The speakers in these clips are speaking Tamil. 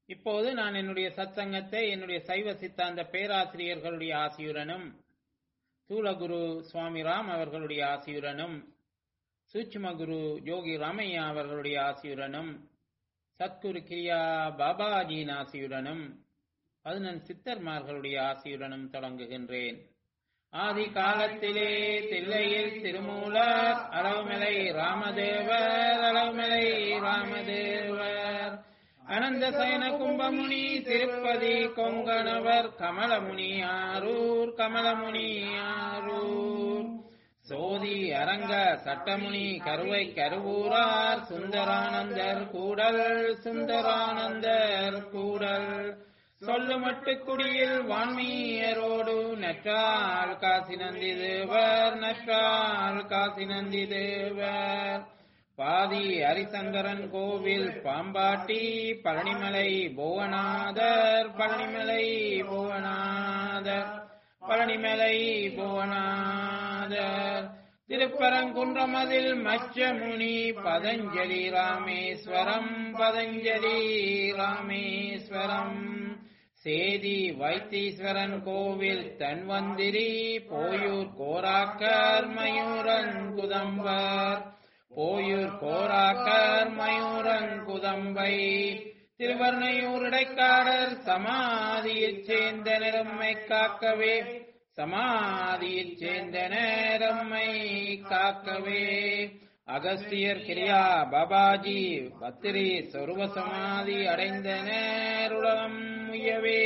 இப்போது நான் என்னுடைய சத்சங்கத்தை என்னுடைய சைவ சித்தாந்த பேராசிரியர்களுடைய ஆசியுடனும் தூலகுரு சுவாமி ராம் அவர்களுடைய ஆசியுடனும் சூட்சும குரு யோகி ராமையா அவர்களுடைய ஆசியுடனும் சத்குரு கிரியா பாபாஜியின் ஆசியுடனும் பதினெண் சித்தர்மார்களுடைய ஆசியுடனும் தொடங்குகின்றேன் ஆதி காலத்திலே தில்லையில் திருமூலர் அளவுமலை ராமதேவர் அளவுமலை ராமதேவர் அனந்த சயன கும்பமுனி திருப்பதி கொங்கணவர் கமலமுனி ஆரூர் கமலமுனி ஆரூர் சோதி அரங்க சட்டமுனி கருவை கருவூரார் சுந்தரானந்தர் கூடல் சுந்தரானந்தர் கூடல் சொல்லு மட்டுக்குடியில் வான்மீயரோடு நற்றால் காசி நந்தி தேவர் நற்றால் காசி நந்தி தேவர் பாதி ஹரிசங்கரன் கோவில் பாம்பாட்டி பழனிமலை புவனாதர் பழனிமலை புவனாதர் பழனிமலை புவனாதர் திருப்பரங்குன்றமதில் மச்சமுனி பதஞ்சலி ராமேஸ்வரம் பதஞ்சலி ராமேஸ்வரம் சேதி வைத்தீஸ்வரன் கோவில் தன்வந்திரி போயூர் கோராக்கர் மயூரன் குதம்பர் போயூர் கோராக்கர் மயூரன் குதம்பை திருவர்ணையூர் இடைக்காடர் சமாதியைச் சேர்ந்த நிறம்மை காக்கவே சமாதியைச் சேர்ந்த நேரம்மை காக்கவே அகஸ்தியர் கிரியா பாபாஜி பத்திரி சொருப சமாதி அடைந்த நேருலகம் முயவே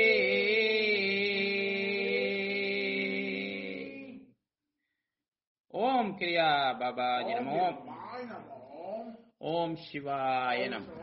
ஓம் கிரியா பாபாஜி நமோ ஓம் சிவாய நமோ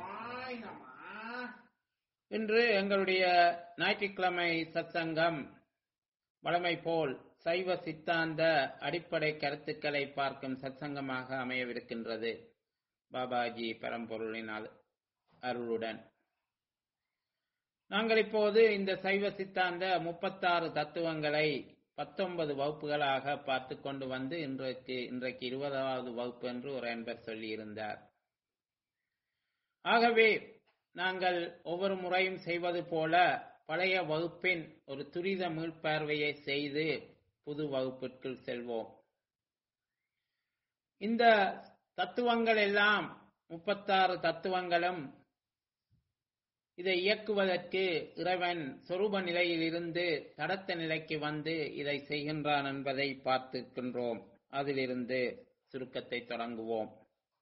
இன்று எங்களுடைய ஞாயிற்றுக்கிழமை சத்சங்கம் வழமை போல் சைவ சித்தாந்த அடிப்படை கருத்துக்களை பார்க்கும் சத்சங்கமாக அமையவிருக்கின்றது பாபாஜி பரம்பொருளின் அருளுடன் நாங்கள் இப்போது இந்த சைவ சித்தாந்த முப்பத்தாறு தத்துவங்களை பத்தொன்பது வகுப்புகளாக பார்த்து கொண்டு வந்து இன்றைக்கு இன்றைக்கு இருபதாவது வகுப்பு என்று ஒரு அன்பர் சொல்லியிருந்தார் ஆகவே நாங்கள் ஒவ்வொரு முறையும் செய்வது போல பழைய வகுப்பின் ஒரு துரித மீள்பார்வையை செய்து புது வகுப்பிற்குள் செல்வோம் இந்த தத்துவங்கள் எல்லாம் முப்பத்தாறு தத்துவங்களும் இதை இயக்குவதற்கு இறைவன் சொரூப நிலையில் இருந்து தடத்த நிலைக்கு வந்து இதை செய்கின்றான் என்பதை பார்த்திருக்கின்றோம் அதிலிருந்து சுருக்கத்தை தொடங்குவோம்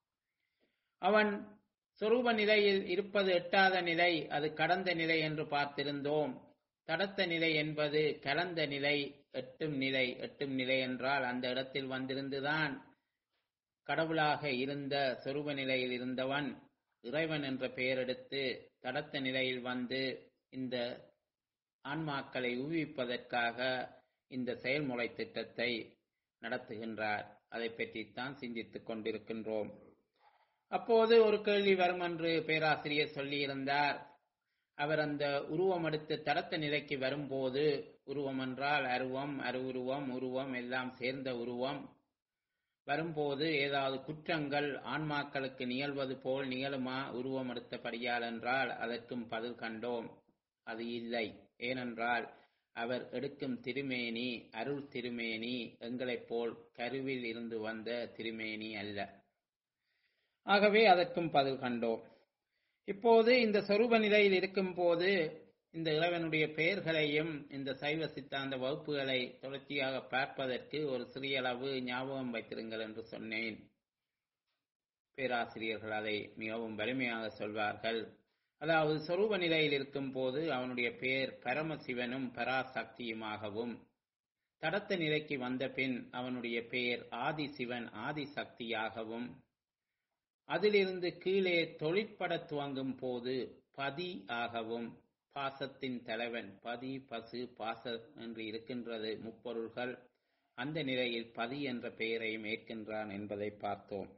அவன் சொரூப நிலையில் இருப்பது எட்டாத நிலை அது கடந்த நிலை என்று பார்த்திருந்தோம் தடத்த நிலை என்பது கலந்த நிலை எட்டும் நிலை எட்டும் நிலை என்றால் அந்த இடத்தில் வந்திருந்துதான் கடவுளாக இருந்த சொரூப நிலையில் இருந்தவன் இறைவன் என்ற பெயர் எடுத்து தடத்த நிலையில் வந்து இந்த ஆன்மாக்களை ஊவிப்பதற்காக இந்த செயல்முறை திட்டத்தை நடத்துகின்றார் அதை பற்றித்தான் சிந்தித்துக் கொண்டிருக்கின்றோம் அப்போது ஒரு கேள்வி வரும் என்று பேராசிரியர் சொல்லியிருந்தார் அவர் அந்த உருவம் எடுத்து தடத்த நிலைக்கு வரும்போது உருவம் என்றால் அருவம் அருவுருவம் உருவம் எல்லாம் சேர்ந்த உருவம் வரும்போது ஏதாவது குற்றங்கள் ஆன்மாக்களுக்கு நிகழ்வது போல் நிகழுமா உருவம் எடுத்தபடியால் என்றால் அதற்கும் பதில் கண்டோம் அது இல்லை ஏனென்றால் அவர் எடுக்கும் திருமேனி அருள் திருமேனி எங்களைப் போல் கருவில் இருந்து வந்த திருமேனி அல்ல ஆகவே அதற்கும் பதில் கண்டோம் இப்போது இந்த சொரூப நிலையில் இருக்கும் போது இந்த இறைவனுடைய பெயர்களையும் இந்த சைவ சித்தாந்த வகுப்புகளை தொடர்ச்சியாக பார்ப்பதற்கு ஒரு சிறிய அளவு ஞாபகம் வைத்திருங்கள் என்று சொன்னேன் பேராசிரியர்கள் அதை மிகவும் வலிமையாக சொல்வார்கள் அதாவது சொரூப நிலையில் இருக்கும் போது அவனுடைய பெயர் பரமசிவனும் பராசக்தியுமாகவும் தடத்த நிலைக்கு வந்த பின் அவனுடைய பெயர் ஆதிசிவன் ஆதிசக்தியாகவும் அதிலிருந்து கீழே தொழிற்பட துவங்கும் போது பதி ஆகவும் பாசத்தின் தலைவன் பதி பசு பாச என்று இருக்கின்றது முப்பொருள்கள் அந்த நிலையில் பதி என்ற பெயரையும் ஏற்கின்றான் என்பதை பார்த்தோம்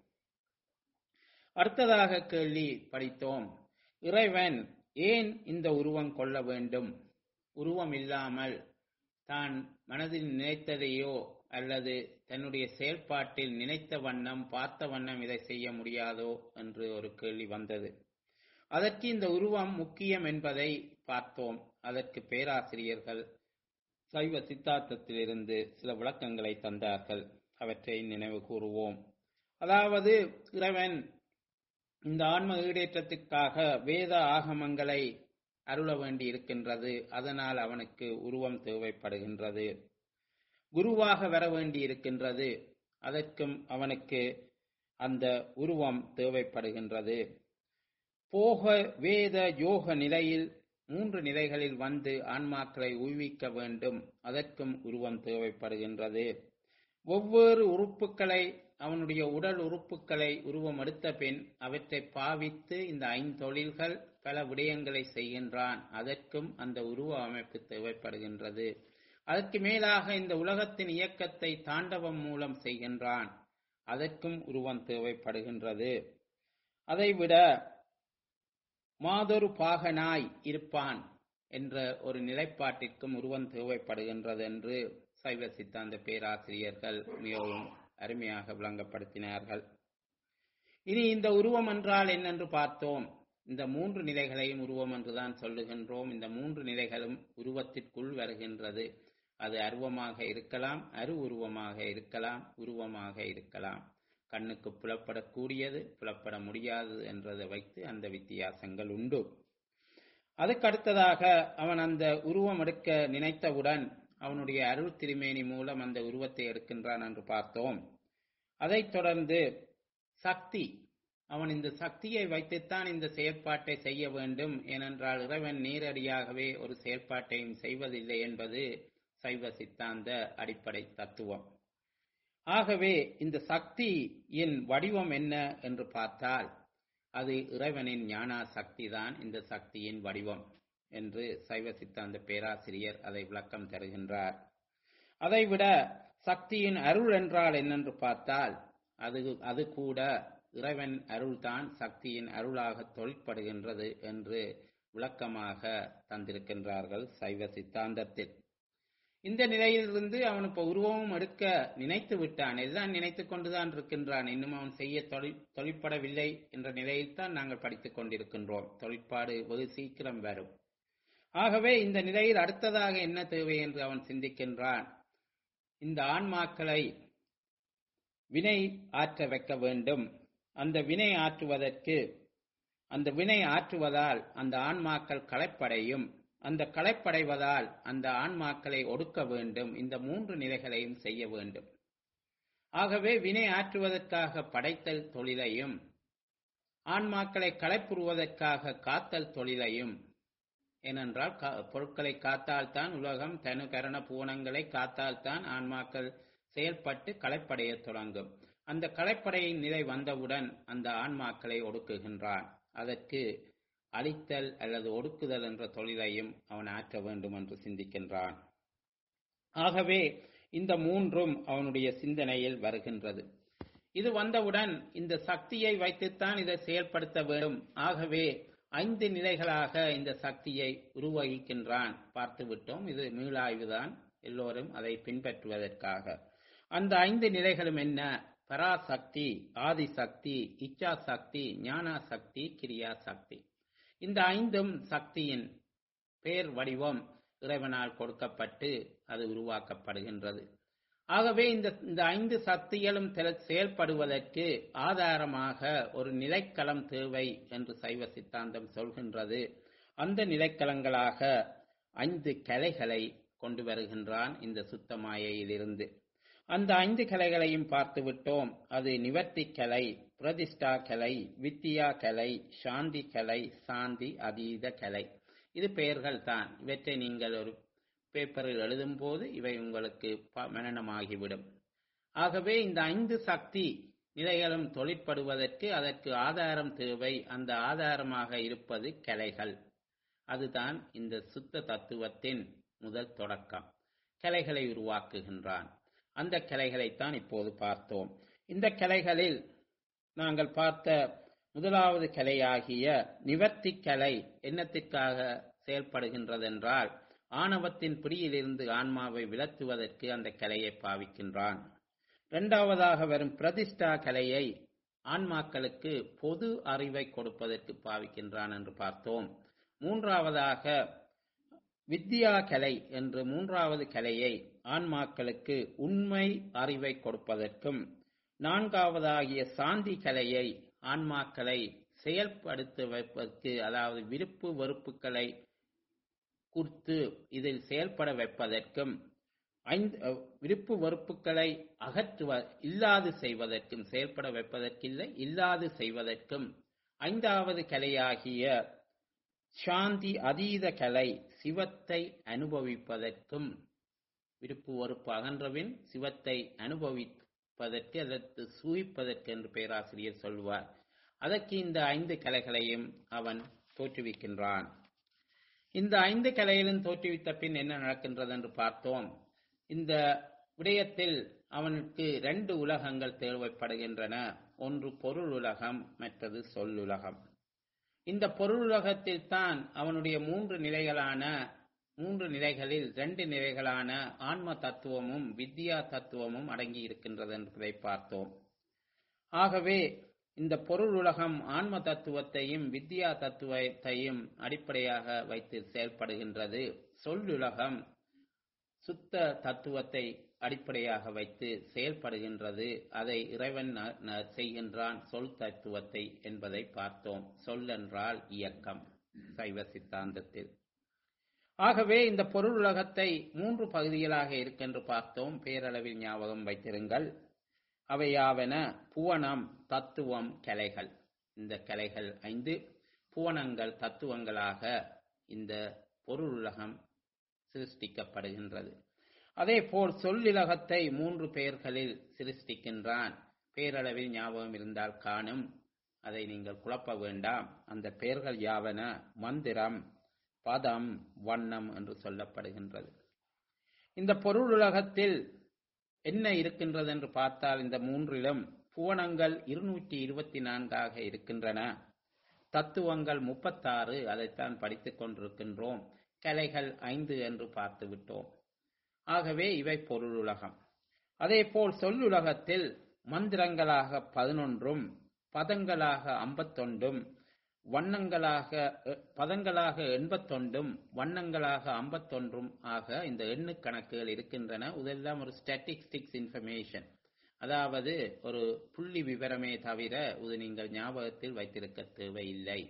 அடுத்ததாக கேள்வி படித்தோம் இறைவன் ஏன் இந்த உருவம் கொள்ள வேண்டும் உருவம் இல்லாமல் தான் மனதில் நினைத்ததையோ அல்லது தன்னுடைய செயல்பாட்டில் நினைத்த வண்ணம் பார்த்த வண்ணம் இதை செய்ய முடியாதோ என்று ஒரு கேள்வி வந்தது அதற்கு இந்த உருவம் முக்கியம் என்பதை பார்த்தோம் அதற்கு பேராசிரியர்கள் சைவ சித்தாந்தத்திலிருந்து சில விளக்கங்களை தந்தார்கள் அவற்றை நினைவு கூறுவோம் அதாவது இறைவன் இந்த ஆன்ம ஈடேற்றத்துக்காக வேத ஆகமங்களை அருள வேண்டி இருக்கின்றது அதனால் அவனுக்கு உருவம் தேவைப்படுகின்றது குருவாக வர வேண்டி இருக்கின்றது அதற்கும் அவனுக்கு அந்த உருவம் தேவைப்படுகின்றது போக வேத யோக நிலையில் மூன்று நிலைகளில் வந்து ஆன்மாக்களை உய்விக்க வேண்டும் அதற்கும் உருவம் தேவைப்படுகின்றது ஒவ்வொரு உறுப்புகளை அவனுடைய உடல் உறுப்புகளை உருவம் எடுத்த பின் அவற்றை பாவித்து இந்த ஐந்தொழில்கள் பல விடயங்களை செய்கின்றான் அதற்கும் அந்த உருவ அமைப்பு தேவைப்படுகின்றது அதற்கு மேலாக இந்த உலகத்தின் இயக்கத்தை தாண்டவம் மூலம் செய்கின்றான் அதற்கும் உருவம் தேவைப்படுகின்றது அதைவிட மாதொரு பாகனாய் இருப்பான் என்ற ஒரு நிலைப்பாட்டிற்கும் உருவம் தேவைப்படுகின்றது என்று சைவ சித்தாந்த பேராசிரியர்கள் மிகவும் அருமையாக விளங்கப்படுத்தினார்கள் இனி இந்த உருவம் என்றால் என்னென்று பார்த்தோம் இந்த மூன்று நிலைகளையும் உருவம் என்றுதான் சொல்லுகின்றோம் இந்த மூன்று நிலைகளும் உருவத்திற்குள் வருகின்றது அது அருவமாக இருக்கலாம் அரு உருவமாக இருக்கலாம் உருவமாக இருக்கலாம் கண்ணுக்கு புலப்படக்கூடியது புலப்பட முடியாதது என்றதை வைத்து அந்த வித்தியாசங்கள் உண்டு அதுக்கு அடுத்ததாக அவன் அந்த உருவம் எடுக்க நினைத்தவுடன் அவனுடைய அருள் திருமேனி மூலம் அந்த உருவத்தை எடுக்கின்றான் என்று பார்த்தோம் அதைத் தொடர்ந்து சக்தி அவன் இந்த சக்தியை வைத்துத்தான் இந்த செயற்பாட்டை செய்ய வேண்டும் ஏனென்றால் இறைவன் நேரடியாகவே ஒரு செயற்பாட்டையும் செய்வதில்லை என்பது சைவ சித்தாந்த அடிப்படை தத்துவம் ஆகவே இந்த சக்தியின் வடிவம் என்ன என்று பார்த்தால் அது இறைவனின் ஞானா சக்தி தான் இந்த சக்தியின் வடிவம் என்று சைவ சித்தாந்த பேராசிரியர் அதை விளக்கம் தருகின்றார் அதைவிட சக்தியின் அருள் என்றால் என்னென்று பார்த்தால் அது அது கூட இறைவன் அருள்தான் சக்தியின் அருளாக தொழிற்படுகின்றது என்று விளக்கமாக தந்திருக்கின்றார்கள் சைவ சித்தாந்தத்தில் இந்த நிலையிலிருந்து அவன் இப்ப உருவமும் எடுக்க நினைத்து விட்டான் எல்லாம் நினைத்து கொண்டுதான் இருக்கின்றான் இன்னும் அவன் செய்ய தொழில் தொழிற்படவில்லை என்ற நிலையில்தான் நாங்கள் படித்துக் கொண்டிருக்கின்றோம் தொழிற்பாடு வெகு சீக்கிரம் வரும் ஆகவே இந்த நிலையில் அடுத்ததாக என்ன தேவை என்று அவன் சிந்திக்கின்றான் இந்த ஆன்மாக்களை வினை ஆற்ற வைக்க வேண்டும் அந்த வினை ஆற்றுவதற்கு அந்த வினை ஆற்றுவதால் அந்த ஆன்மாக்கள் களைப்படையும் அந்த களைப்படைவதால் அந்த ஆன்மாக்களை ஒடுக்க வேண்டும் இந்த மூன்று நிலைகளையும் செய்ய வேண்டும் ஆகவே வினை ஆற்றுவதற்காக படைத்தல் தொழிலையும் ஆன்மாக்களை களைப்புறுவதற்காக காத்தல் தொழிலையும் ஏனென்றால் பொருட்களை காத்தால்தான் உலகம் தனு கரண பூனங்களை காத்தால்தான் ஆன்மாக்கள் செயல்பட்டு களைப்படைய தொடங்கும் அந்த களைப்படையின் நிலை வந்தவுடன் அந்த ஆன்மாக்களை ஒடுக்குகின்றான் அதற்கு அழித்தல் அல்லது ஒடுக்குதல் என்ற தொழிலையும் அவன் ஆற்ற வேண்டும் என்று சிந்திக்கின்றான் ஆகவே இந்த மூன்றும் அவனுடைய சிந்தனையில் வருகின்றது இது வந்தவுடன் இந்த சக்தியை வைத்துத்தான் இதை செயல்படுத்த வேண்டும் ஆகவே ஐந்து நிலைகளாக இந்த சக்தியை உருவகிக்கின்றான் பார்த்து விட்டோம் இது மீளாய்வுதான் எல்லோரும் அதை பின்பற்றுவதற்காக அந்த ஐந்து நிலைகளும் என்ன பராசக்தி ஆதிசக்தி இச்சா சக்தி ஞானா சக்தி கிரியா சக்தி இந்த ஐந்தும் சக்தியின் பேர் வடிவம் இறைவனால் கொடுக்கப்பட்டு அது உருவாக்கப்படுகின்றது ஆகவே இந்த இந்த ஐந்து சக்திகளும் செயல்படுவதற்கு ஆதாரமாக ஒரு நிலைக்களம் தேவை என்று சைவ சித்தாந்தம் சொல்கின்றது அந்த நிலைக்களங்களாக ஐந்து கலைகளை கொண்டு வருகின்றான் இந்த சுத்தமாயையிலிருந்து அந்த ஐந்து கலைகளையும் பார்த்து விட்டோம் அது நிவர்த்தி கலை பிரதிஷ்டா கலை வித்தியா கலை சாந்தி கலை சாந்தி அதீத கலை இது பெயர்கள் தான் இவற்றை நீங்கள் ஒரு பேப்பரில் எழுதும் போது இவை உங்களுக்கு மனநமாகிவிடும் ஆகவே இந்த ஐந்து சக்தி நிலைகளும் தொழிற்படுவதற்கு அதற்கு ஆதாரம் தேவை அந்த ஆதாரமாக இருப்பது கலைகள் அதுதான் இந்த சுத்த தத்துவத்தின் முதல் தொடக்கம் கலைகளை உருவாக்குகின்றான் அந்த கலைகளைத்தான் இப்போது பார்த்தோம் இந்த கலைகளில் நாங்கள் பார்த்த முதலாவது கலையாகிய நிவர்த்தி கலை என்னத்திற்காக செயல்படுகின்றதென்றால் ஆணவத்தின் பிடியிலிருந்து ஆன்மாவை விலத்துவதற்கு அந்த கலையை பாவிக்கின்றான் இரண்டாவதாக வரும் பிரதிஷ்டா கலையை ஆன்மாக்களுக்கு பொது அறிவை கொடுப்பதற்கு பாவிக்கின்றான் என்று பார்த்தோம் மூன்றாவதாக வித்யா கலை என்று மூன்றாவது கலையை ஆன்மாக்களுக்கு உண்மை அறிவை கொடுப்பதற்கும் நான்காவதாகிய சாந்தி கலையை ஆன்மாக்களை செயல்படுத்த வைப்பதற்கு அதாவது விருப்பு வெறுப்புகளை குறித்து இதில் செயல்பட வைப்பதற்கும் ஐந்து அஹ், விருப்பு வெறுப்புகளை அகற்றுவ இல்லாது செய்வதற்கும் செயல்பட வைப்பதற்கில்லை இல்லாது செய்வதற்கும் ஐந்தாவது கலையாகிய சாந்தி அதீத கலை சிவத்தை அனுபவிப்பதற்கும் விருப்பு வெறுப்பு அகன்றபின் சிவத்தை அனுபவிப்பதற்கு அதற்கு சூயிப்பதற்கு என்று பேராசிரியர் சொல்வார் அதற்கு இந்த ஐந்து கலைகளையும் அவன் தோற்றுவிக்கின்றான் இந்த ஐந்து கலையிலும் தோற்றுவித்த பின் என்ன நடக்கின்றது என்று பார்த்தோம் இந்த விடயத்தில் அவனுக்கு ரெண்டு உலகங்கள் தேவைப்படுகின்றன ஒன்று பொருள் உலகம் மற்றது சொல்லுலகம் இந்த பொருளுலகத்தில் தான் அவனுடைய மூன்று நிலைகளான மூன்று நிலைகளில் ரெண்டு நிலைகளான ஆன்ம தத்துவமும் வித்யா தத்துவமும் அடங்கி இருக்கின்றது என்பதை பார்த்தோம் ஆகவே இந்த பொருள் உலகம் ஆன்ம தத்துவத்தையும் வித்யா தத்துவத்தையும் அடிப்படையாக வைத்து செயல்படுகின்றது சொல்லுலகம் சுத்த தத்துவத்தை அடிப்படையாக வைத்து செயல்படுகின்றது அதை இறைவன் ந- ந- செய்கின்றான் சொல் தத்துவத்தை என்பதை பார்த்தோம் சொல் என்றால் இயக்கம் சைவ சித்தாந்தத்தில் ஆகவே இந்த பொருள் உலகத்தை மூன்று பகுதிகளாக இருக்கென்று பார்த்தோம் பேரளவில் ஞாபகம் வைத்திருங்கள் அவையாவன புவனம் தத்துவம் கலைகள் இந்த கலைகள் ஐந்து புவனங்கள் தத்துவங்களாக இந்த பொருள் உலகம் சிருஷ்டிக்கப்படுகின்றது அதே போல் சொல்லிலகத்தை மூன்று பெயர்களில் சிருஷ்டிக்கின்றான் பேரளவில் ஞாபகம் இருந்தால் காணும் அதை நீங்கள் குழப்ப வேண்டாம் அந்த பெயர்கள் யாவன மந்திரம் பதம் வண்ணம் என்று சொல்லப்படுகின்றது இந்த பொருள் உலகத்தில் என்ன இருக்கின்றது என்று பார்த்தால் இந்த மூன்றிலும் புவனங்கள் இருநூற்றி இருபத்தி நான்காக இருக்கின்றன தத்துவங்கள் முப்பத்தாறு அதைத்தான் படித்துக் கொண்டிருக்கின்றோம் கலைகள் ஐந்து என்று பார்த்து விட்டோம் ஆகவே இவை பொருளுலகம் அதேபோல் சொல்லுலகத்தில் மந்திரங்களாக பதினொன்றும் பதங்களாக ஐம்பத்தொண்டும் வண்ணங்களாக அ, பதங்களாக எண்பத்தொண்டும் வண்ணங்களாக ஐம்பத்தொன்றும் ஆக இந்த எண்ணு கணக்குகள் இருக்கின்றன இதெல்லாம் ஒரு ஸ்டாட்டிஸ்டிக்ஸ் இன்ஃபர்மேஷன் அதாவது ஒரு புள்ளி விவரமே தவிர இது நீங்கள் ஞாபகத்தில் வைத்திருக்க தேவையில்லை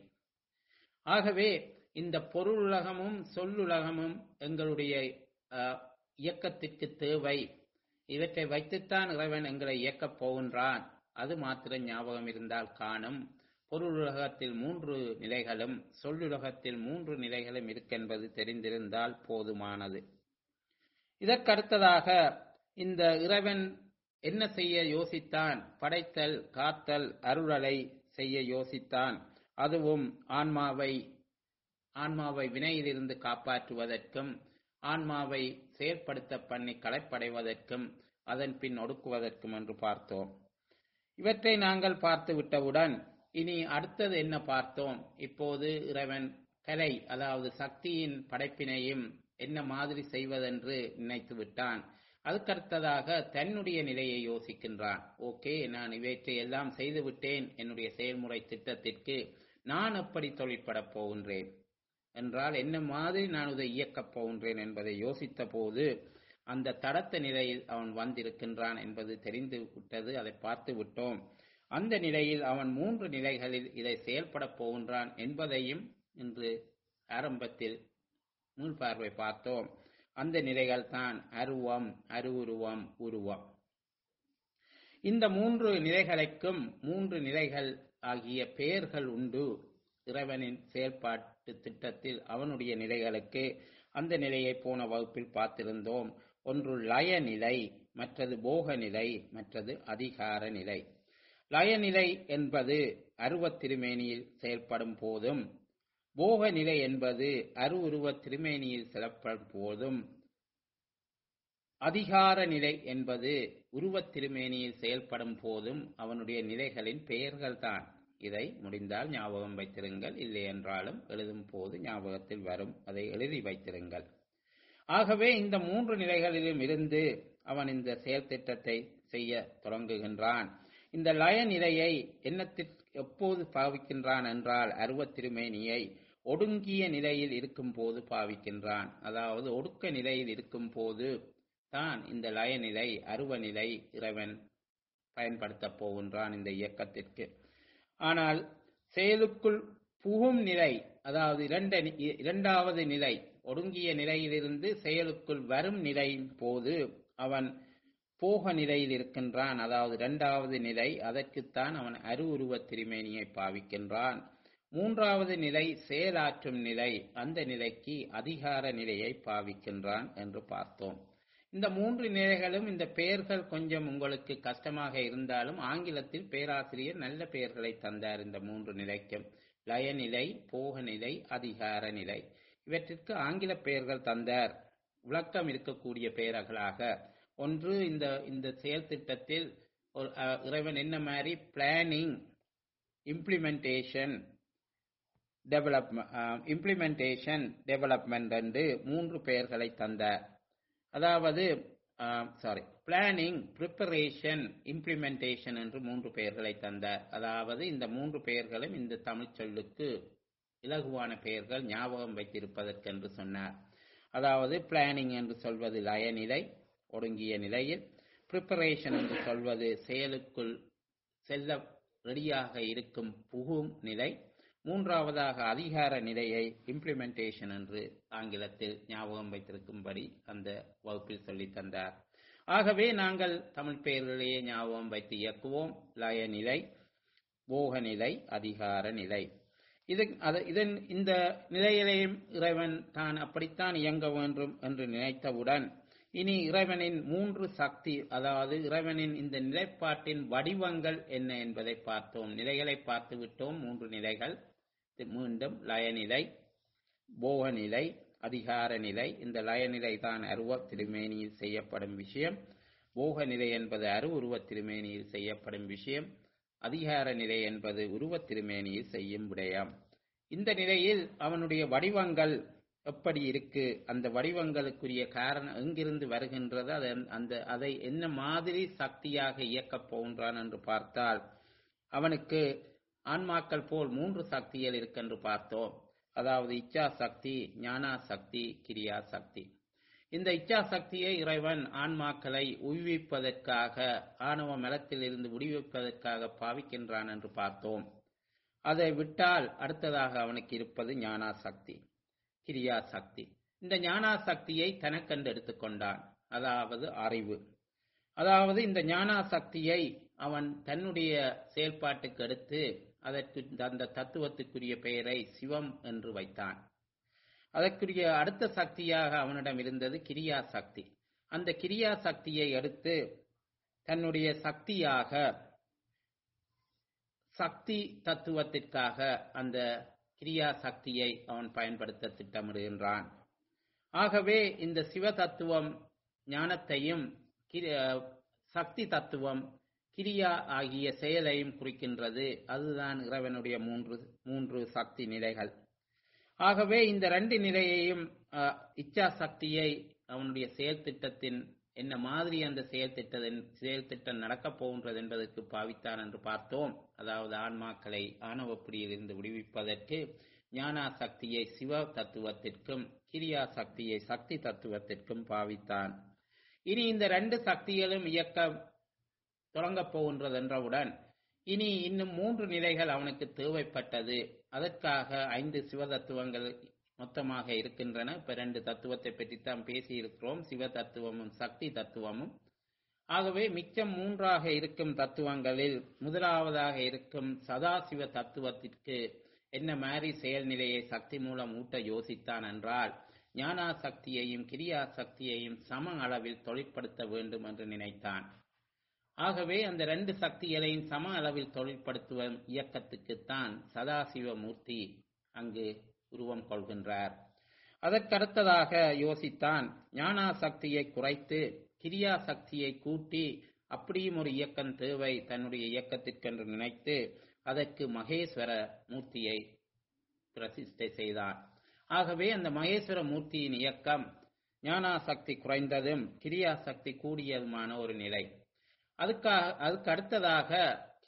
ஆகவே இந்த பொருளுலகமும் சொல்லுலகமும் எங்களுடைய அஹ், இயக்கத்திற்கு தேவை இவற்றை வைத்துத்தான் இறைவன் எங்களை இயக்கப் போகின்றான் அது மாத்திரம் ஞாபகம் இருந்தால் காணும் பொருளுலகத்தில் மூன்று நிலைகளும் சொல்லுலகத்தில் மூன்று நிலைகளும் இருக்கென்பது தெரிந்திருந்தால் போதுமானது இதற்கடுத்ததாக இந்த இறைவன் என்ன செய்ய யோசித்தான் படைத்தல் காத்தல் அருளலை செய்ய யோசித்தான் அதுவும் ஆன்மாவை ஆன்மாவை வினையிலிருந்து காப்பாற்றுவதற்கும் ஆன்மாவை செயற்படுத்த பண்ணி களைப்படைவதற்கும் அதன் பின் ஒடுக்குவதற்கும் என்று பார்த்தோம் இவற்றை நாங்கள் பார்த்து விட்டவுடன் இனி அடுத்தது என்ன பார்த்தோம் இப்போது இறைவன் கலை அதாவது சக்தியின் படைப்பினையும் என்ன மாதிரி செய்வதென்று நினைத்து விட்டான் அதுக்கடுத்ததாக தன்னுடைய நிலையை யோசிக்கின்றான் ஓகே நான் இவற்றை எல்லாம் செய்து விட்டேன் என்னுடைய செயல்முறை திட்டத்திற்கு நான் எப்படி தொழிற்படப் போகின்றேன் என்றால் என்ன மாதிரி நான் இதை இயக்கப் போகின்றேன் என்பதை யோசித்த போது அந்த தடத்த நிலையில் அவன் வந்திருக்கின்றான் என்பது தெரிந்து விட்டது அதை பார்த்து விட்டோம் அந்த நிலையில் அவன் மூன்று நிலைகளில் இதை செயல்படப் போகின்றான் என்பதையும் இன்று ஆரம்பத்தில் மீள்பார்வை பார்த்தோம் அந்த நிலைகள் தான் அருவம் அருவுருவம் உருவம் இந்த மூன்று நிலைகளுக்கும் மூன்று நிலைகள் ஆகிய பெயர்கள் உண்டு இறைவனின் செயல்பாட்டு திட்டத்தில் அவனுடைய நிலைகளுக்கு அந்த நிலையை போன வகுப்பில் பார்த்திருந்தோம் ஒன்று லய நிலை மற்றது போக நிலை மற்றது அதிகார நிலை லயநிலை என்பது அருவத் திருமேனியில் செயல்படும் போதும் போக நிலை என்பது அருவுருவத் திருமேனியில் செயல்படும் போதும் அதிகார நிலை என்பது உருவத் திருமேனியில் செயல்படும் போதும் அவனுடைய நிலைகளின் பெயர்கள்தான் இதை முடிந்தால் ஞாபகம் வைத்திருங்கள் இல்லை என்றாலும் எழுதும் போது ஞாபகத்தில் வரும் அதை எழுதி வைத்திருங்கள் ஆகவே இந்த மூன்று நிலைகளிலும் இருந்து அவன் இந்த செயல் திட்டத்தை செய்ய தொடங்குகின்றான் இந்த லய நிலையை என்னத்திற்கு எப்போது பாவிக்கின்றான் என்றால் அருவத் திருமேனியை ஒடுங்கிய நிலையில் இருக்கும் போது பாவிக்கின்றான் அதாவது ஒடுக்க நிலையில் இருக்கும் போது தான் இந்த லயநிலை அருவநிலை இறைவன் பயன்படுத்தப் போகின்றான் இந்த இயக்கத்திற்கு ஆனால் செயலுக்குள் புகும் நிலை அதாவது இரண்ட இரண்டாவது நிலை ஒடுங்கிய நிலையிலிருந்து செயலுக்குள் வரும் நிலையின் போது அவன் போக நிலையில் இருக்கின்றான் அதாவது இரண்டாவது நிலை அதற்குத்தான் அவன் அரு உருவத் திருமேனியை பாவிக்கின்றான் மூன்றாவது நிலை செயலாற்றும் நிலை அந்த நிலைக்கு அதிகார நிலையை பாவிக்கின்றான் என்று பார்த்தோம் இந்த மூன்று நிலைகளும் இந்த பெயர்கள் கொஞ்சம் உங்களுக்கு கஷ்டமாக இருந்தாலும் ஆங்கிலத்தில் பேராசிரியர் நல்ல பெயர்களை தந்தார் இந்த மூன்று நிலைக்கும் லயநிலை போகநிலை அதிகார நிலை இவற்றிற்கு ஆங்கில பெயர்கள் தந்தார் விளக்கம் இருக்கக்கூடிய பெயர்களாக ஒன்று இந்த இந்த செயல் திட்டத்தில் ஒரு அஹ், இறைவன் என்ன மாதிரி planning implementation development implementation development என்று மூன்று பெயர்களை தந்தார் அதாவது சாரி பிளானிங் ப்ரிப்பரேஷன் இம்ப்ளிமெண்டேஷன் என்று மூன்று பெயர்களை தந்தார் அதாவது இந்த மூன்று பெயர்களும் இந்த தமிழ் சொல்லுக்கு இலகுவான பெயர்கள் ஞாபகம் வைத்திருப்பதற்கென்று சொன்னார் அதாவது பிளானிங் என்று சொல்வது லயநிலை ஒடுங்கிய நிலையில் ப்ரிப்பரேஷன் என்று சொல்வது செயலுக்குள் செல்ல ரெடியாக இருக்கும் புகும் நிலை மூன்றாவதாக அதிகார நிலையை இம்ப்ளிமெண்டேஷன் என்று ஆங்கிலத்தில் ஞாபகம் வைத்திருக்கும்படி அந்த வகுப்பில் சொல்லித் தந்தார் ஆகவே நாங்கள் தமிழ் பெயர்களிலேயே ஞாபகம் வைத்து இயக்குவோம் லயநிலை போகநிலை அதிகார நிலை இது அது இதன் இந்த நிலையிலேயும் இறைவன் தான் அப்படித்தான் இயங்க வேண்டும் என்று நினைத்தவுடன் இனி இறைவனின் மூன்று சக்தி அதாவது இறைவனின் இந்த நிலைப்பாட்டின் வடிவங்கள் என்ன என்பதை பார்த்தோம் நிலைகளை பார்த்து விட்டோம் மூன்று நிலைகள் இது மீண்டும் லயநிலை போகநிலை அதிகார நிலை இந்த லயநிலை தான் அருவ திருமேனியில் செய்யப்படும் விஷயம் போகநிலை என்பது அரு உருவத் திருமேனியில் செய்யப்படும் விஷயம் அதிகார நிலை என்பது உருவத் திருமேனியில் செய்யும் விடயம் இந்த நிலையில் அவனுடைய வடிவங்கள் எப்படி இருக்கு அந்த வடிவங்களுக்குரிய காரணம் எங்கிருந்து வருகின்றது அது அந்த அதை என்ன மாதிரி சக்தியாக இயக்கப் போகின்றான் என்று பார்த்தால் அவனுக்கு ஆன்மாக்கள் போல் மூன்று சக்திகள் இருக்கென்று பார்த்தோம் அதாவது இச்சா சக்தி ஞானா சக்தி கிரியா சக்தி இந்த இச்சா சக்தியை இறைவன் ஆன்மாக்களை உய்விப்பதற்காக ஆணவ மலத்தில் இருந்து விடுவிப்பதற்காக பாவிக்கின்றான் என்று பார்த்தோம் அதை விட்டால் அடுத்ததாக அவனுக்கு இருப்பது ஞானா சக்தி கிரியா சக்தி இந்த ஞானா சக்தியை தனக்கென்று எடுத்துக்கொண்டான் அதாவது அறிவு அதாவது இந்த ஞானா சக்தியை அவன் தன்னுடைய செயல்பாட்டுக்கு எடுத்து அதற்கு அந்த தத்துவத்துக்குரிய பெயரை சிவம் என்று வைத்தான் அதற்குரிய அடுத்த சக்தியாக அவனிடம் இருந்தது கிரியா சக்தி அந்த கிரியா சக்தியை எடுத்து தன்னுடைய சக்தியாக சக்தி தத்துவத்திற்காக அந்த கிரியா சக்தியை அவன் பயன்படுத்த திட்டமிடுகின்றான் ஆகவே இந்த சிவ தத்துவம் ஞானத்தையும் கிரி- சக்தி தத்துவம் கிரியா ஆகிய செயலையும் குறிக்கின்றது அதுதான் இறைவனுடைய மூன்று மூன்று சக்தி நிலைகள் ஆகவே இந்த ரெண்டு நிலையையும் அஹ், இச்சா சக்தியை அவனுடைய செயல் திட்டத்தின் என்ன மாதிரி அந்த செயல் திட்டத்தின் செயல் திட்டம் நடக்கப் போகின்றது என்பதற்கு பாவித்தான் என்று பார்த்தோம் அதாவது ஆன்மாக்களை ஆணவப்பிடியிலிருந்து விடுவிப்பதற்கு ஞானா சக்தியை சிவ தத்துவத்திற்கும் கிரியா சக்தியை சக்தி தத்துவத்திற்கும் பாவித்தான் இனி இந்த ரெண்டு சக்திகளும் இயக்க தொடங்கப் போகின்றது என்றவுடன் இனி இன்னும் மூன்று நிலைகள் அவனுக்கு தேவைப்பட்டது அதற்காக ஐந்து சிவ தத்துவங்கள் மொத்தமாக இருக்கின்றன இப்ப ரெண்டு தத்துவத்தை பற்றித்தான் பேசி இருக்கிறோம் சிவ தத்துவமும் சக்தி தத்துவமும் ஆகவே மிச்சம் மூன்றாக இருக்கும் தத்துவங்களில் முதலாவதாக இருக்கும் சதாசிவ தத்துவத்திற்கு என்ன மாதிரி செயல்நிலையை சக்தி மூலம் ஊட்ட யோசித்தான் என்றால் ஞானா சக்தியையும் கிரியா சக்தியையும் சம அளவில் தொழிற்படுத்த வேண்டும் என்று நினைத்தான் ஆகவே அந்த ரெண்டு சக்திகளையும் சம அளவில் தொழிற்படுத்துவ இயக்கத்துக்குத்தான் சதாசிவ மூர்த்தி அங்கு உருவம் கொள்கின்றார் அதற்கடுத்ததாக யோசித்தான் ஞானா சக்தியை குறைத்து கிரியா சக்தியை கூட்டி அப்படியும் ஒரு இயக்கம் தேவை தன்னுடைய இயக்கத்திற்கென்று நினைத்து அதற்கு மகேஸ்வர மூர்த்தியை பிரதிஷ்டை செய்தான் ஆகவே அந்த மகேஸ்வர மூர்த்தியின் இயக்கம் ஞானா சக்தி குறைந்ததும் கிரியா சக்தி கூடியதுமான ஒரு நிலை அதுக்காக அதுக்கு அடுத்ததாக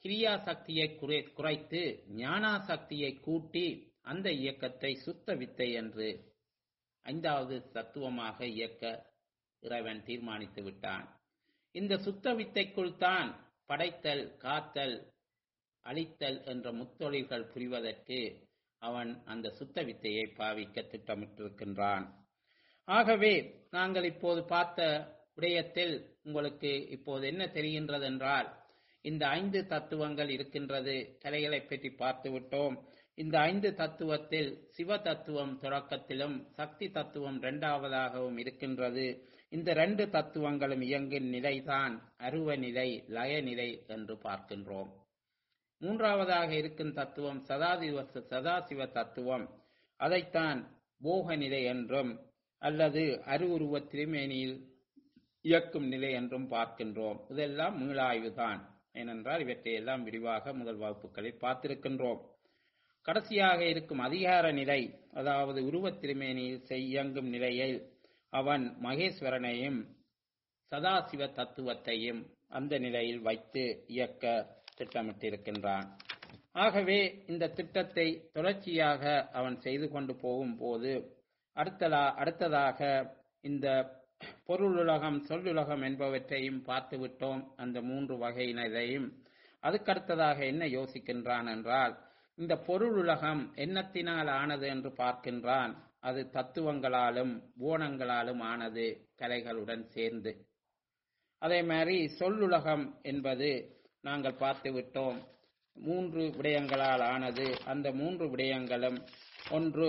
கிரியா சக்தியை குறை குறைத்து ஞானா சக்தியை கூட்டி அந்த இயக்கத்தை சுத்த வித்தை என்று ஐந்தாவது தத்துவமாக இயக்க இறைவன் தீர்மானித்து விட்டான் இந்த சுத்த வித்தைக்குள் தான் படைத்தல் காத்தல் அழித்தல் என்ற முத்தொழில்கள் புரிவதற்கு அவன் அந்த சுத்த வித்தையை பாவிக்க திட்டமிட்டிருக்கின்றான் ஆகவே நாங்கள் இப்போது பார்த்த விடயத்தில் உங்களுக்கு இப்போது என்ன தெரிகின்றது என்றால் இந்த ஐந்து தத்துவங்கள் இருக்கின்றது கலைகளை பற்றி பார்த்து விட்டோம் இந்த ஐந்து தத்துவத்தில் சிவ தத்துவம் தொடக்கத்திலும் சக்தி தத்துவம் இரண்டாவதாகவும் இருக்கின்றது இந்த ரெண்டு தத்துவங்களும் இயங்கும் நிலைதான் அருவ நிலை லயநிலை என்று பார்க்கின்றோம் மூன்றாவதாக இருக்கும் தத்துவம் சதாசிவ சதாசிவ தத்துவம் அதைத்தான் போக நிலை என்றும் அல்லது அருவுருவ திருமேனியில் இயக்கும் நிலை என்றும் பார்க்கின்றோம் இதெல்லாம் மீளாய்வுதான் ஏனென்றால் இவற்றை எல்லாம் விரிவாக முதல் வகுப்புகளில் பார்த்திருக்கின்றோம் கடைசியாக இருக்கும் அதிகார நிலை அதாவது உருவத் திருமேனியில் இயங்கும் நிலையில் அவன் மகேஸ்வரனையும் சதாசிவ தத்துவத்தையும் அந்த நிலையில் வைத்து இயக்க திட்டமிட்டிருக்கின்றான் ஆகவே இந்த திட்டத்தை தொடர்ச்சியாக அவன் செய்து கொண்டு போகும்போது அடுத்தலா அடுத்ததாக இந்த பொருளுலகம் சொல்லுலகம் என்பவற்றையும் பார்த்து விட்டோம் அந்த மூன்று வகையினரையும் அதுக்கடுத்ததாக என்ன யோசிக்கின்றான் என்றால் இந்த பொருளுலகம் எண்ணத்தினால் ஆனது என்று பார்க்கின்றான் அது தத்துவங்களாலும் ஓணங்களாலும் ஆனது கலைகளுடன் சேர்ந்து அதே மாதிரி சொல்லுலகம் என்பது நாங்கள் பார்த்து விட்டோம் மூன்று விடயங்களால் ஆனது அந்த மூன்று விடயங்களும் ஒன்று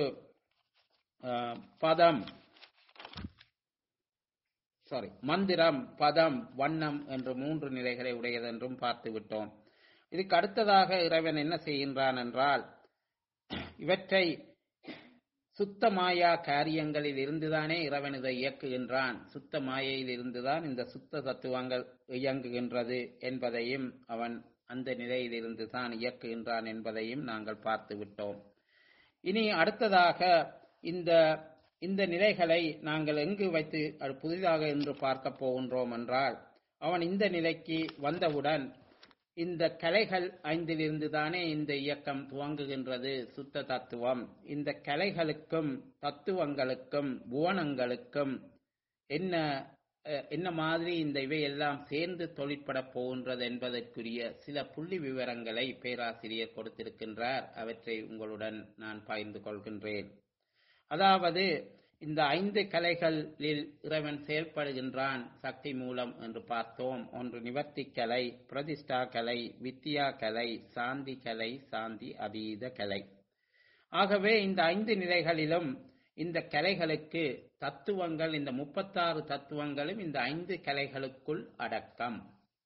பதம் சாரி மந்திரம் பதம் வண்ணம் என்று மூன்று நிலைகளை உடையது என்றும் பார்த்து விட்டோம் இதுக்கு அடுத்ததாக இறைவன் என்ன செய்கின்றான் என்றால் இவற்றை சுத்த மாயா காரியங்களில் இருந்துதானே இறைவன் இதை இயக்குகின்றான் சுத்த மாயையில் இருந்துதான் இந்த சுத்த தத்துவங்கள் இயங்குகின்றது என்பதையும் அவன் அந்த நிலையில் இருந்துதான் இயக்குகின்றான் என்பதையும் நாங்கள் பார்த்து விட்டோம் இனி அடுத்ததாக இந்த இந்த நிலைகளை நாங்கள் எங்கு வைத்து புதிதாக என்று பார்க்க போகின்றோம் என்றால் அவன் இந்த நிலைக்கு வந்தவுடன் இந்த கலைகள் ஐந்திலிருந்து தானே இந்த இயக்கம் துவங்குகின்றது சுத்த தத்துவம் இந்த கலைகளுக்கும் தத்துவங்களுக்கும் புவனங்களுக்கும் என்ன என்ன மாதிரி இந்த இவையெல்லாம் சேர்ந்து தொழிற்பட போகின்றது என்பதற்குரிய சில புள்ளி விவரங்களை பேராசிரியர் கொடுத்திருக்கின்றார் அவற்றை உங்களுடன் நான் பகிர்ந்து கொள்கின்றேன் அதாவது இந்த ஐந்து கலைகளில் இறைவன் செயல்படுகின்றான் சக்தி மூலம் என்று பார்த்தோம் ஒன்று நிவர்த்தி கலை பிரதிஷ்டா கலை வித்யா கலை சாந்தி கலை சாந்தி அதீத கலை ஆகவே இந்த ஐந்து நிலைகளிலும் இந்த கலைகளுக்கு தத்துவங்கள் இந்த முப்பத்தாறு தத்துவங்களும் இந்த ஐந்து கலைகளுக்குள் அடக்கம்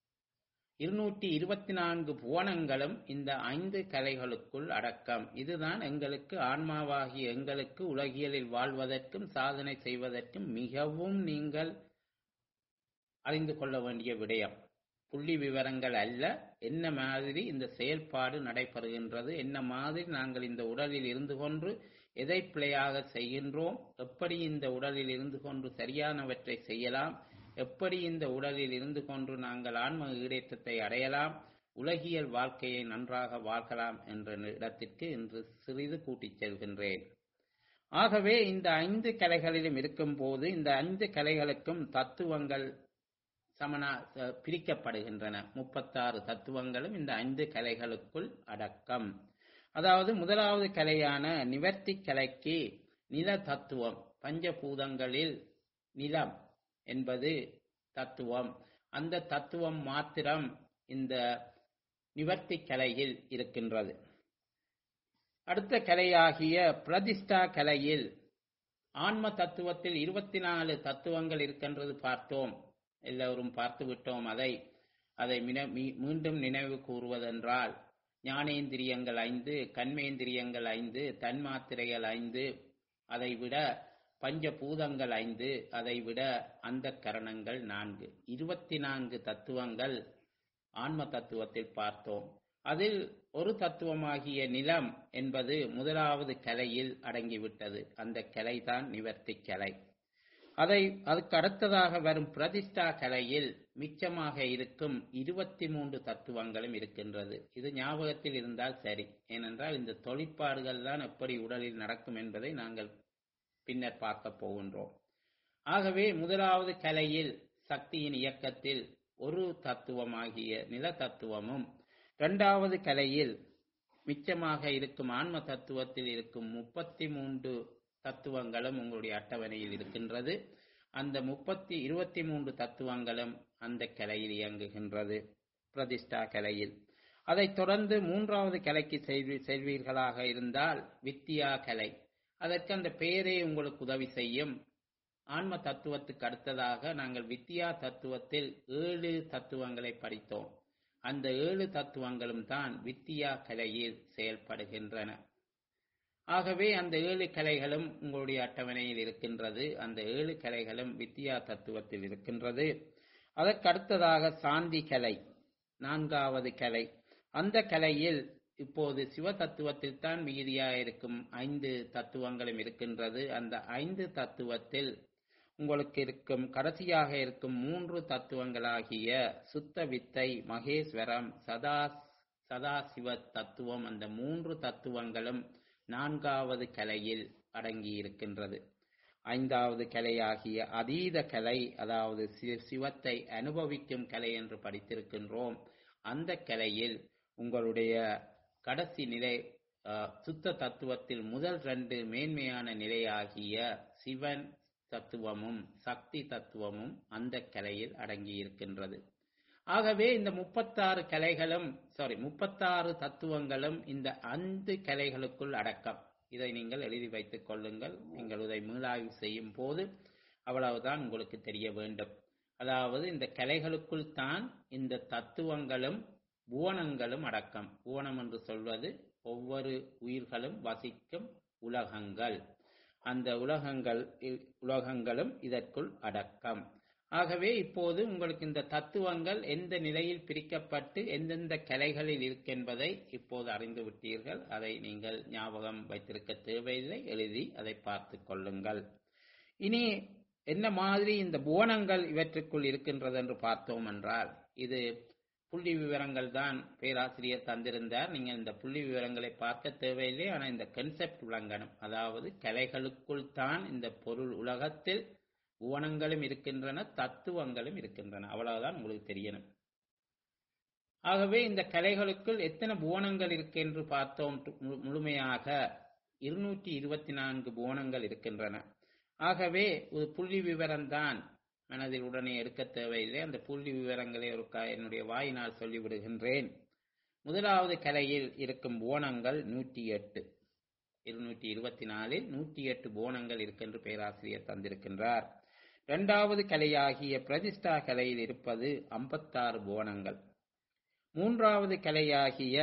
இருநூற்றி இருபத்தி நான்கு புவனங்களும் இந்த ஐந்து கலைகளுக்குள் அடக்கம் இதுதான் எங்களுக்கு ஆன்மாவாகிய எங்களுக்கு உலகியலில் வாழ்வதற்கும் சாதனை செய்வதற்கும் மிகவும் நீங்கள் அறிந்து கொள்ள வேண்டிய விடயம் புள்ளி விவரங்கள் அல்ல என்ன மாதிரி இந்த செயல்பாடு நடைபெறுகின்றது என்ன மாதிரி நாங்கள் இந்த உடலில் இருந்து கொண்டு எதை பிழையாக செய்கின்றோம் எப்படி இந்த உடலில் இருந்து கொண்டு சரியானவற்றை செய்யலாம் எப்படி இந்த உடலில் இருந்து கொண்டு நாங்கள் ஆன்ம ஈடேற்றத்தை அடையலாம் உலகியல் வாழ்க்கையை நன்றாக வாழ்க்கலாம் என்ற இடத்திற்கு இன்று சிறிது கூட்டிச் செல்கின்றேன் ஆகவே இந்த ஐந்து கலைகளிலும் இருக்கும் போது இந்த ஐந்து கலைகளுக்கும் தத்துவங்கள் சமனா பிரிக்கப்படுகின்றன முப்பத்தாறு தத்துவங்களும் இந்த ஐந்து கலைகளுக்குள் அடக்கம் அதாவது முதலாவது கலையான நிவர்த்தி கலைக்கு நில தத்துவம் பஞ்சபூதங்களில் நிலம் என்பது தத்துவம் அந்த தத்துவம் மாத்திரம் இந்த நிவர்த்தி கலையில் இருக்கின்றது அடுத்த கலையாகிய பிரதிஷ்டா கலையில் ஆன்ம தத்துவத்தில் இருபத்தி நாலு தத்துவங்கள் இருக்கின்றது பார்த்தோம் எல்லோரும் பார்த்து விட்டோம் அதை அதை மீண்டும் நினைவு கூறுவதென்றால் ஞானேந்திரியங்கள் ஐந்து கண்மேந்திரியங்கள் ஐந்து தன்மாத்திரைகள் ஐந்து அதைவிட பஞ்சபூதங்கள் ஐந்து அதைவிட அந்த கரணங்கள் நான்கு இருபத்தி நான்கு தத்துவங்கள் ஆன்ம தத்துவத்தில் பார்த்தோம் அதில் ஒரு தத்துவமாகிய நிலம் என்பது முதலாவது கலையில் அடங்கிவிட்டது அந்த கலைதான் நிவர்த்தி கலை அதை அதுக்கு அடுத்ததாக வரும் பிரதிஷ்டா கலையில் மிச்சமாக இருக்கும் இருபத்தி மூன்று தத்துவங்களும் இருக்கின்றது இது ஞாபகத்தில் இருந்தால் சரி ஏனென்றால் இந்த தொழிற்பாடுகள் தான் எப்படி உடலில் நடக்கும் என்பதை நாங்கள் பின்னர் பார்க்க போகின்றோம் ஆகவே முதலாவது கலையில் சக்தியின் இயக்கத்தில் ஒரு தத்துவமாகிய நில தத்துவமும் இரண்டாவது கலையில் மிச்சமாக இருக்கும் ஆன்ம தத்துவத்தில் இருக்கும் முப்பத்தி மூன்று தத்துவங்களும் உங்களுடைய அட்டவணையில் இருக்கின்றது அந்த முப்பத்தி இருபத்தி மூன்று தத்துவங்களும் அந்த கலையில் இயங்குகின்றது பிரதிஷ்டா கலையில் அதைத் தொடர்ந்து மூன்றாவது கலைக்கு செல்வி செல்வீர்களாக இருந்தால் வித்தியா கலை அதற்கு அந்த பெயரே உங்களுக்கு உதவி செய்யும் ஆன்ம தத்துவத்துக்கு அடுத்ததாக நாங்கள் வித்தியா தத்துவத்தில் ஏழு தத்துவங்களை படித்தோம் அந்த ஏழு தத்துவங்களும் தான் வித்தியா கலையில் செயல்படுகின்றன ஆகவே அந்த ஏழு கலைகளும் உங்களுடைய அட்டவணையில் இருக்கின்றது அந்த ஏழு கலைகளும் வித்தியா தத்துவத்தில் இருக்கின்றது அதற்கு அடுத்ததாக சாந்தி கலை நான்காவது கலை அந்த கலையில் இப்போது சிவ தத்துவத்தில் தான் மீதியாக இருக்கும் ஐந்து தத்துவங்களும் இருக்கின்றது அந்த ஐந்து தத்துவத்தில் உங்களுக்கு இருக்கும் கடைசியாக இருக்கும் மூன்று தத்துவங்களாகிய சுத்த வித்தை மகேஸ்வரம் சதா சதாசிவ தத்துவம் அந்த மூன்று தத்துவங்களும் நான்காவது கலையில் அடங்கி இருக்கின்றது ஐந்தாவது கலையாகிய அதீத கலை அதாவது சிவத்தை அனுபவிக்கும் கலை என்று படித்திருக்கின்றோம் அந்த கலையில் உங்களுடைய கடைசி நிலை சுத்த தத்துவத்தில் முதல் ரெண்டு மேன்மையான நிலையாகிய சிவன் தத்துவமும் சக்தி தத்துவமும் அந்த கலையில் அடங்கி இருக்கின்றது ஆகவே இந்த முப்பத்தாறு கலைகளும் சாரி முப்பத்தாறு தத்துவங்களும் இந்த ஐந்து கலைகளுக்குள் அடக்கம் இதை நீங்கள் எழுதி வைத்துக் கொள்ளுங்கள் நீங்கள் இதை மீளாய்வு செய்யும் போது அவ்வளவுதான் உங்களுக்கு தெரிய வேண்டும் அதாவது இந்த கலைகளுக்குள் தான் இந்த தத்துவங்களும் புவனங்களும் அடக்கம் புவனம் என்று சொல்வது ஒவ்வொரு உயிர்களும் வசிக்கும் உலகங்கள் அந்த உலகங்கள் உலகங்களும் இதற்குள் அடக்கம் ஆகவே இப்போது உங்களுக்கு இந்த தத்துவங்கள் எந்த நிலையில் பிரிக்கப்பட்டு எந்தெந்த கலைகளில் இருக்கின்றதை இப்போது அறிந்து விட்டீர்கள் அதை நீங்கள் ஞாபகம் வைத்திருக்க தேவையில்லை எழுதி அதை பார்த்து கொள்ளுங்கள் இனி என்ன மாதிரி இந்த புவனங்கள் இவற்றுக்குள் இருக்கின்றது என்று பார்த்தோம் என்றால் இது புள்ளி விவரங்கள் தான் பேராசிரியர் தந்திருந்தார் நீங்கள் இந்த புள்ளி விவரங்களை பார்க்க தேவையில்லை ஆனால் இந்த கன்செப்ட் விளங்கணும் அதாவது கலைகளுக்குள் தான் இந்த பொருள் உலகத்தில் புவனங்களும் இருக்கின்றன தத்துவங்களும் இருக்கின்றன அவ்வளவுதான் உங்களுக்கு தெரியணும் ஆகவே இந்த கலைகளுக்குள் எத்தனை புவனங்கள் இருக்கு என்று பார்த்தோம் முழுமையாக இருநூற்றி இருபத்தி நான்கு புவனங்கள் இருக்கின்றன ஆகவே ஒரு புள்ளி விவரம்தான் மனதில் உடனே எடுக்க தேவையில்லை அந்த புள்ளி விவரங்களை ஒரு என்னுடைய வாயினால் சொல்லிவிடுகின்றேன் முதலாவது கலையில் இருக்கும் போனங்கள் நூற்றி எட்டு இருநூற்றி இருபத்தி நாலில் நூற்றி எட்டு போனங்கள் இருக்கென்று பேராசிரியர் தந்திருக்கின்றார் இரண்டாவது கலையாகிய பிரதிஷ்டா கலையில் இருப்பது ஐம்பத்தாறு போனங்கள் மூன்றாவது கலையாகிய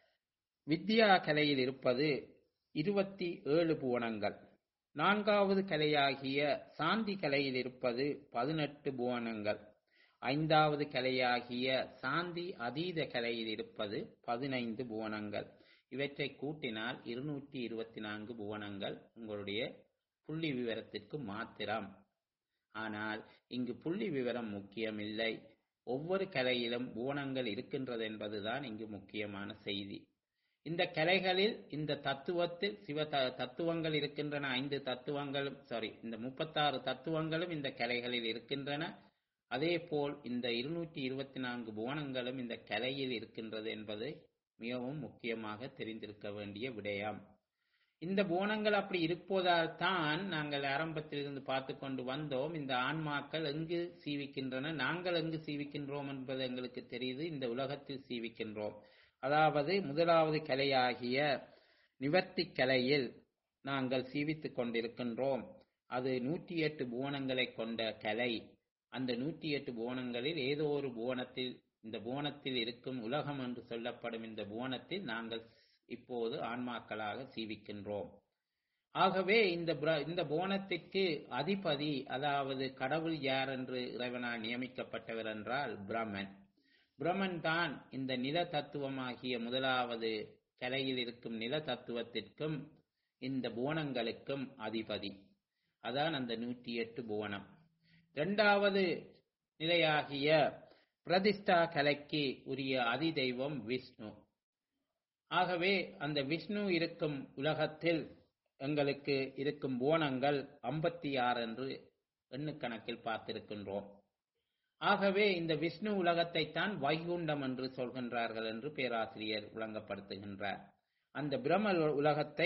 வித்யா கலையில் இருப்பது இருபத்தி ஏழு புவனங்கள் நான்காவது கலையாகிய சாந்தி கலையில் இருப்பது பதினெட்டு புவனங்கள் ஐந்தாவது கலையாகிய சாந்தி அதீத கலையில் இருப்பது பதினைந்து புவனங்கள் இவற்றை கூட்டினால் இருநூற்றி இருபத்தி நான்கு புவனங்கள் உங்களுடைய புள்ளி விவரத்திற்கு மாத்திரம் ஆனால் இங்கு புள்ளி விவரம் முக்கியமில்லை ஒவ்வொரு கலையிலும் புவனங்கள் இருக்கின்றது என்பதுதான் இங்கு முக்கியமான செய்தி இந்த கலைகளில் இந்த தத்துவத்தில் சிவ தத்துவங்கள் இருக்கின்றன ஐந்து தத்துவங்களும் சாரி இந்த முப்பத்தாறு தத்துவங்களும் இந்த கலைகளில் இருக்கின்றன அதே போல் இந்த இருநூற்றி இருபத்தி நான்கு புவனங்களும் இந்த கலையில் இருக்கின்றது என்பது மிகவும் முக்கியமாக தெரிந்திருக்க வேண்டிய விடயம் இந்த புவனங்கள் அப்படி இருப்பதால் தான் நாங்கள் ஆரம்பத்தில் இருந்து பார்த்து கொண்டு வந்தோம் இந்த ஆன்மாக்கள் எங்கு சீவிக்கின்றன நாங்கள் எங்கு சீவிக்கின்றோம் என்பது எங்களுக்கு தெரியுது இந்த உலகத்தில் சீவிக்கின்றோம் அதாவது முதலாவது கலையாகிய நிவர்த்தி கலையில் நாங்கள் சீவித்துக் கொண்டிருக்கின்றோம் அது நூற்றி எட்டு புவனங்களை கொண்ட கலை அந்த நூற்றி எட்டு புவனங்களில் ஏதோ ஒரு புவனத்தில் இந்த புவனத்தில் இருக்கும் உலகம் என்று சொல்லப்படும் இந்த புவனத்தில் நாங்கள் இப்போது ஆன்மாக்களாக சீவிக்கின்றோம் ஆகவே இந்த இந்த புவனத்திற்கு அதிபதி அதாவது கடவுள் யார் என்று இறைவனால் நியமிக்கப்பட்டவர் என்றால் பிரம்மன் பிரம்மன் தான் இந்த நில தத்துவமாகிய முதலாவது கலையில் இருக்கும் நில தத்துவத்திற்கும் இந்த புவனங்களுக்கும் அதிபதி அதான் அந்த நூற்றி எட்டு புவனம் இரண்டாவது நிலையாகிய பிரதிஷ்டா கலைக்கு உரிய அதிதெய்வம் விஷ்ணு ஆகவே அந்த விஷ்ணு இருக்கும் உலகத்தில் எங்களுக்கு இருக்கும் புவனங்கள் ஐம்பத்தி ஆறு என்று எண்ணுக்கணக்கில் பார்த்திருக்கின்றோம் ஆகவே இந்த விஷ்ணு உலகத்தை தான் வைகுண்டம் என்று சொல்கின்றார்கள் என்று பேராசிரியர் விளங்கப்படுத்துகின்றார் அந்த பிரம்ம உலகத்தை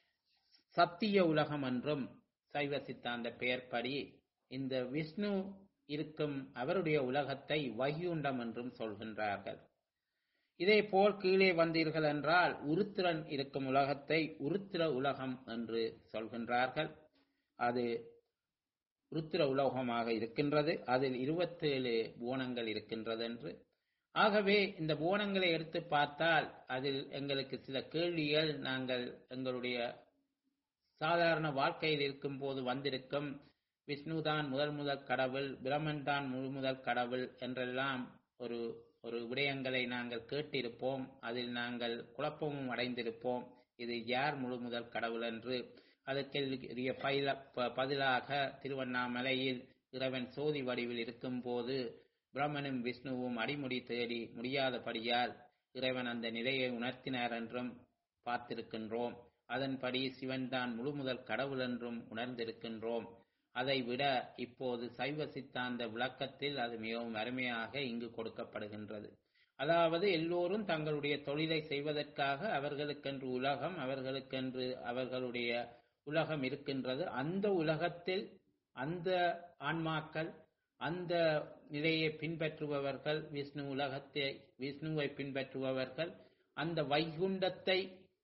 சத்திய உலகம் என்றும் சைவ சித்தாந்த பெயர்படி இந்த விஷ்ணு இருக்கும் அவருடைய உலகத்தை வைகுண்டம் என்றும் சொல்கின்றார்கள் இதே போல் கீழே வந்தீர்கள் என்றால் உருத்திரன் இருக்கும் உலகத்தை உருத்திர உலகம் என்று சொல்கின்றார்கள் அது உருத்திர உலகமாக இருக்கின்றது அதில் இருபத்தேழு புவனங்கள் இருக்கின்றது என்று ஆகவே இந்த புவனங்களை எடுத்து பார்த்தால் அதில் எங்களுக்கு சில கேள்விகள் நாங்கள் எங்களுடைய சாதாரண வாழ்க்கையில் இருக்கும் போது வந்திருக்கும் விஷ்ணு தான் முதல் முதல் கடவுள் பிரம்மன் தான் முழு முதல் கடவுள் என்றெல்லாம் ஒரு ஒரு விடயங்களை நாங்கள் கேட்டிருப்போம் அதில் நாங்கள் குழப்பமும் அடைந்திருப்போம் இது யார் முழு முதல் கடவுள் என்று அதற்குரிய பயில பதிலாக திருவண்ணாமலையில் இறைவன் சோதி வடிவில் இருக்கும் போது பிரம்மனும் விஷ்ணுவும் அடிமுடி தேடி முடியாதபடியால் இறைவன் அந்த நிலையை உணர்த்தினார் என்றும் பார்த்திருக்கின்றோம் அதன்படி சிவன் தான் முழு முதல் கடவுள் என்றும் உணர்ந்திருக்கின்றோம் அதை விட இப்போது சைவ சித்தாந்த விளக்கத்தில் அது மிகவும் அருமையாக இங்கு கொடுக்கப்படுகின்றது அதாவது எல்லோரும் தங்களுடைய தொழிலை செய்வதற்காக அவர்களுக்கென்று உலகம் அவர்களுக்கென்று அவர்களுடைய உலகம் இருக்கின்றது அந்த உலகத்தில் அந்த ஆன்மாக்கள் அந்த நிலையை பின்பற்றுபவர்கள் விஷ்ணு உலகத்தை விஷ்ணுவை பின்பற்றுபவர்கள் அந்த வைகுண்டத்தை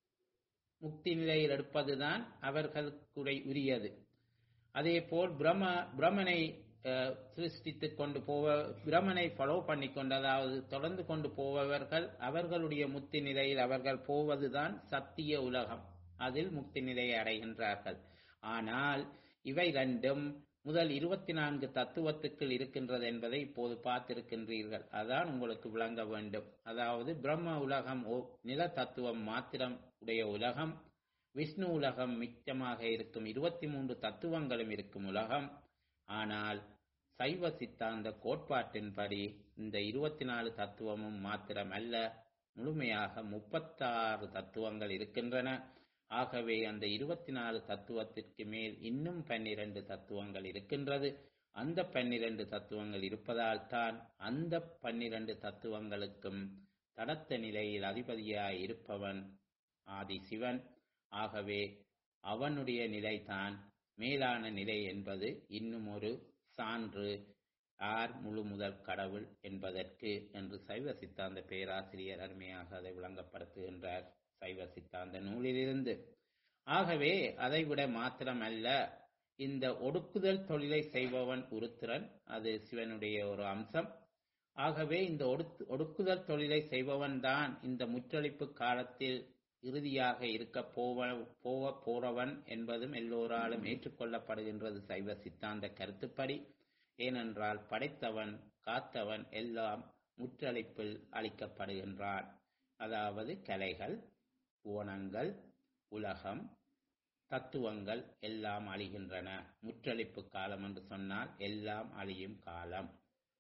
முக்தி நிலையில் எடுப்பதுதான் அவர்களுக்குடைய உரியது அதே போல் பிரம்ம பிரம்மனை சிருஷ்டித்து கொண்டு போவ பிரம்மனை ஃபாலோ பண்ணி கொண்டு அதாவது தொடர்ந்து கொண்டு போபவர்கள் அவர்களுடைய முக்தி நிலையில் அவர்கள் போவதுதான் சத்திய உலகம் அதில் முக்தி நிலையை அடைகின்றார்கள் ஆனால் இவை ரெண்டும் முதல் இருபத்தி நான்கு தத்துவத்துக்குள் இருக்கின்றது என்பதை இப்போது பார்த்திருக்கின்றீர்கள் அதான் உங்களுக்கு விளங்க வேண்டும் அதாவது பிரம்ம உலகம் நில தத்துவம் மாத்திரம் உடைய உலகம் விஷ்ணு உலகம் மிச்சமாக இருக்கும் இருபத்தி மூன்று தத்துவங்களும் இருக்கும் உலகம் ஆனால் சைவ சித்தாந்த கோட்பாட்டின்படி இந்த இருபத்தி நாலு தத்துவமும் மாத்திரம் அல்ல முழுமையாக முப்பத்தாறு தத்துவங்கள் இருக்கின்றன ஆகவே அந்த இருபத்தி நாலு தத்துவத்திற்கு மேல் இன்னும் பன்னிரண்டு தத்துவங்கள் இருக்கின்றது அந்த பன்னிரண்டு தத்துவங்கள் இருப்பதால் தான் அந்த பன்னிரண்டு தத்துவங்களுக்கும் தடத்த நிலையில் அதிபதியாய் இருப்பவன் ஆதி சிவன் ஆகவே அவனுடைய நிலைதான் மேலான நிலை என்பது இன்னும் ஒரு சான்று ஆர் முழு முதல் கடவுள் என்பதற்கு என்று சைவ சித்தாந்த பேராசிரியர் அருமையாக அதை விளங்கப்படுத்துகின்றார் சைவ சித்தாந்த நூலிலிருந்து ஆகவே அதைவிட மாத்திரமல்ல இந்த ஒடுக்குதல் தொழிலை செய்பவன் உருத்திரன் அது சிவனுடைய ஒரு அம்சம் ஆகவே இந்த ஒடுக்குதல் தொழிலை செய்பவன் தான் இந்த முற்றளிப்பு காலத்தில் இறுதியாக இருக்க போவ போக போறவன் என்பதும் எல்லோராலும் ஏற்றுக்கொள்ளப்படுகின்றது சைவ சித்தாந்த கருத்துப்படி ஏனென்றால் படைத்தவன் காத்தவன் எல்லாம் முற்றளிப்பில் அளிக்கப்படுகின்றான் அதாவது கலைகள் கோணங்கள் உலகம் தத்துவங்கள் எல்லாம் அழிகின்றன முற்றளிப்பு காலம் என்று சொன்னால் எல்லாம் அழியும் காலம்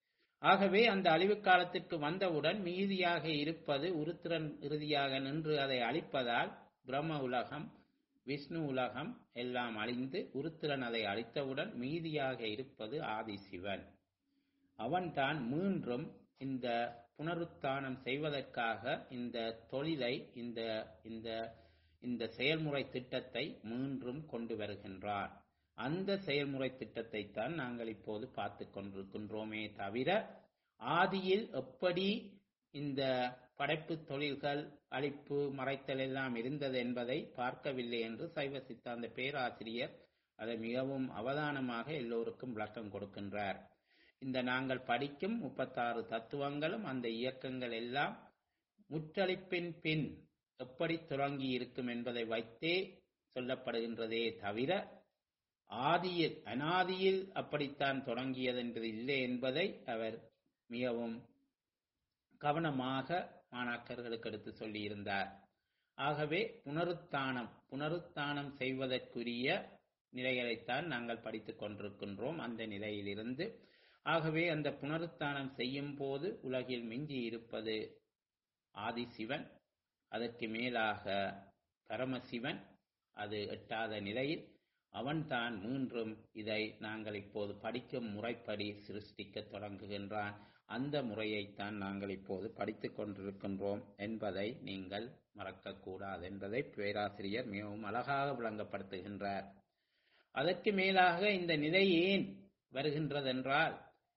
ஆகவே அந்த அழிவு காலத்திற்கு வந்தவுடன் மீதியாக இருப்பது உருத்திரன் இறுதியாக நின்று அதை அழிப்பதால் பிரம்ம உலகம் விஷ்ணு உலகம் எல்லாம் அழிந்து உருத்திரன் அதை அழித்தவுடன் மீதியாக இருப்பது ஆதிசிவன் அவன்தான் மீண்டும் இந்த புனருத்தானம் செய்வதற்காக இந்த தொழிலை இந்த இந்த இந்த செயல்முறை திட்டத்தை மீண்டும் கொண்டு வருகின்றார் அந்த செயல்முறை திட்டத்தை தான் நாங்கள் இப்போது பார்த்து கொண்டிருக்கின்றோமே தவிர ஆதியில் எப்படி இந்த படைப்பு தொழில்கள் அழிப்பு மறைத்தல் எல்லாம் இருந்தது என்பதை பார்க்கவில்லை என்று சைவ சித்தாந்த பேராசிரியர் அதை மிகவும் அவதானமாக எல்லோருக்கும் விளக்கம் கொடுக்கின்றார் இந்த நாங்கள் படிக்கும் முப்பத்தாறு தத்துவங்களும் அந்த இயக்கங்கள் எல்லாம் முற்றளிப்பின் பின் எப்படி தொடங்கி இருக்கும் என்பதை வைத்தே சொல்லப்படுகின்றதே தவிர ஆதியில் அனாதியில் அப்படித்தான் தொடங்கியது என்பது இல்லை என்பதை அவர் மிகவும் கவனமாக மாணாக்கர்களுக்கு எடுத்து சொல்லியிருந்தார் ஆகவே புனருத்தானம் புனருத்தானம் செய்வதற்குரிய நிலைகளைத்தான் நாங்கள் படித்துக் கொண்டிருக்கின்றோம் அந்த நிலையிலிருந்து ஆகவே அந்த புனருத்தானம் செய்யும் போது உலகில் மிஞ்சி இருப்பது ஆதிசிவன் அதற்கு மேலாக பரமசிவன் அது எட்டாத நிலையில் அவன்தான் மீண்டும் இதை நாங்கள் இப்போது படிக்கும் முறைப்படி சிருஷ்டிக்க தொடங்குகின்றான் அந்த முறையைத்தான் நாங்கள் இப்போது படித்துக் கொண்டிருக்கின்றோம் என்பதை நீங்கள் மறக்கக்கூடாது என்பதை பேராசிரியர் மிகவும் அழகாக விளங்கப்படுத்துகின்றார் அதற்கு மேலாக இந்த நிலை ஏன் வருகின்றதென்றால்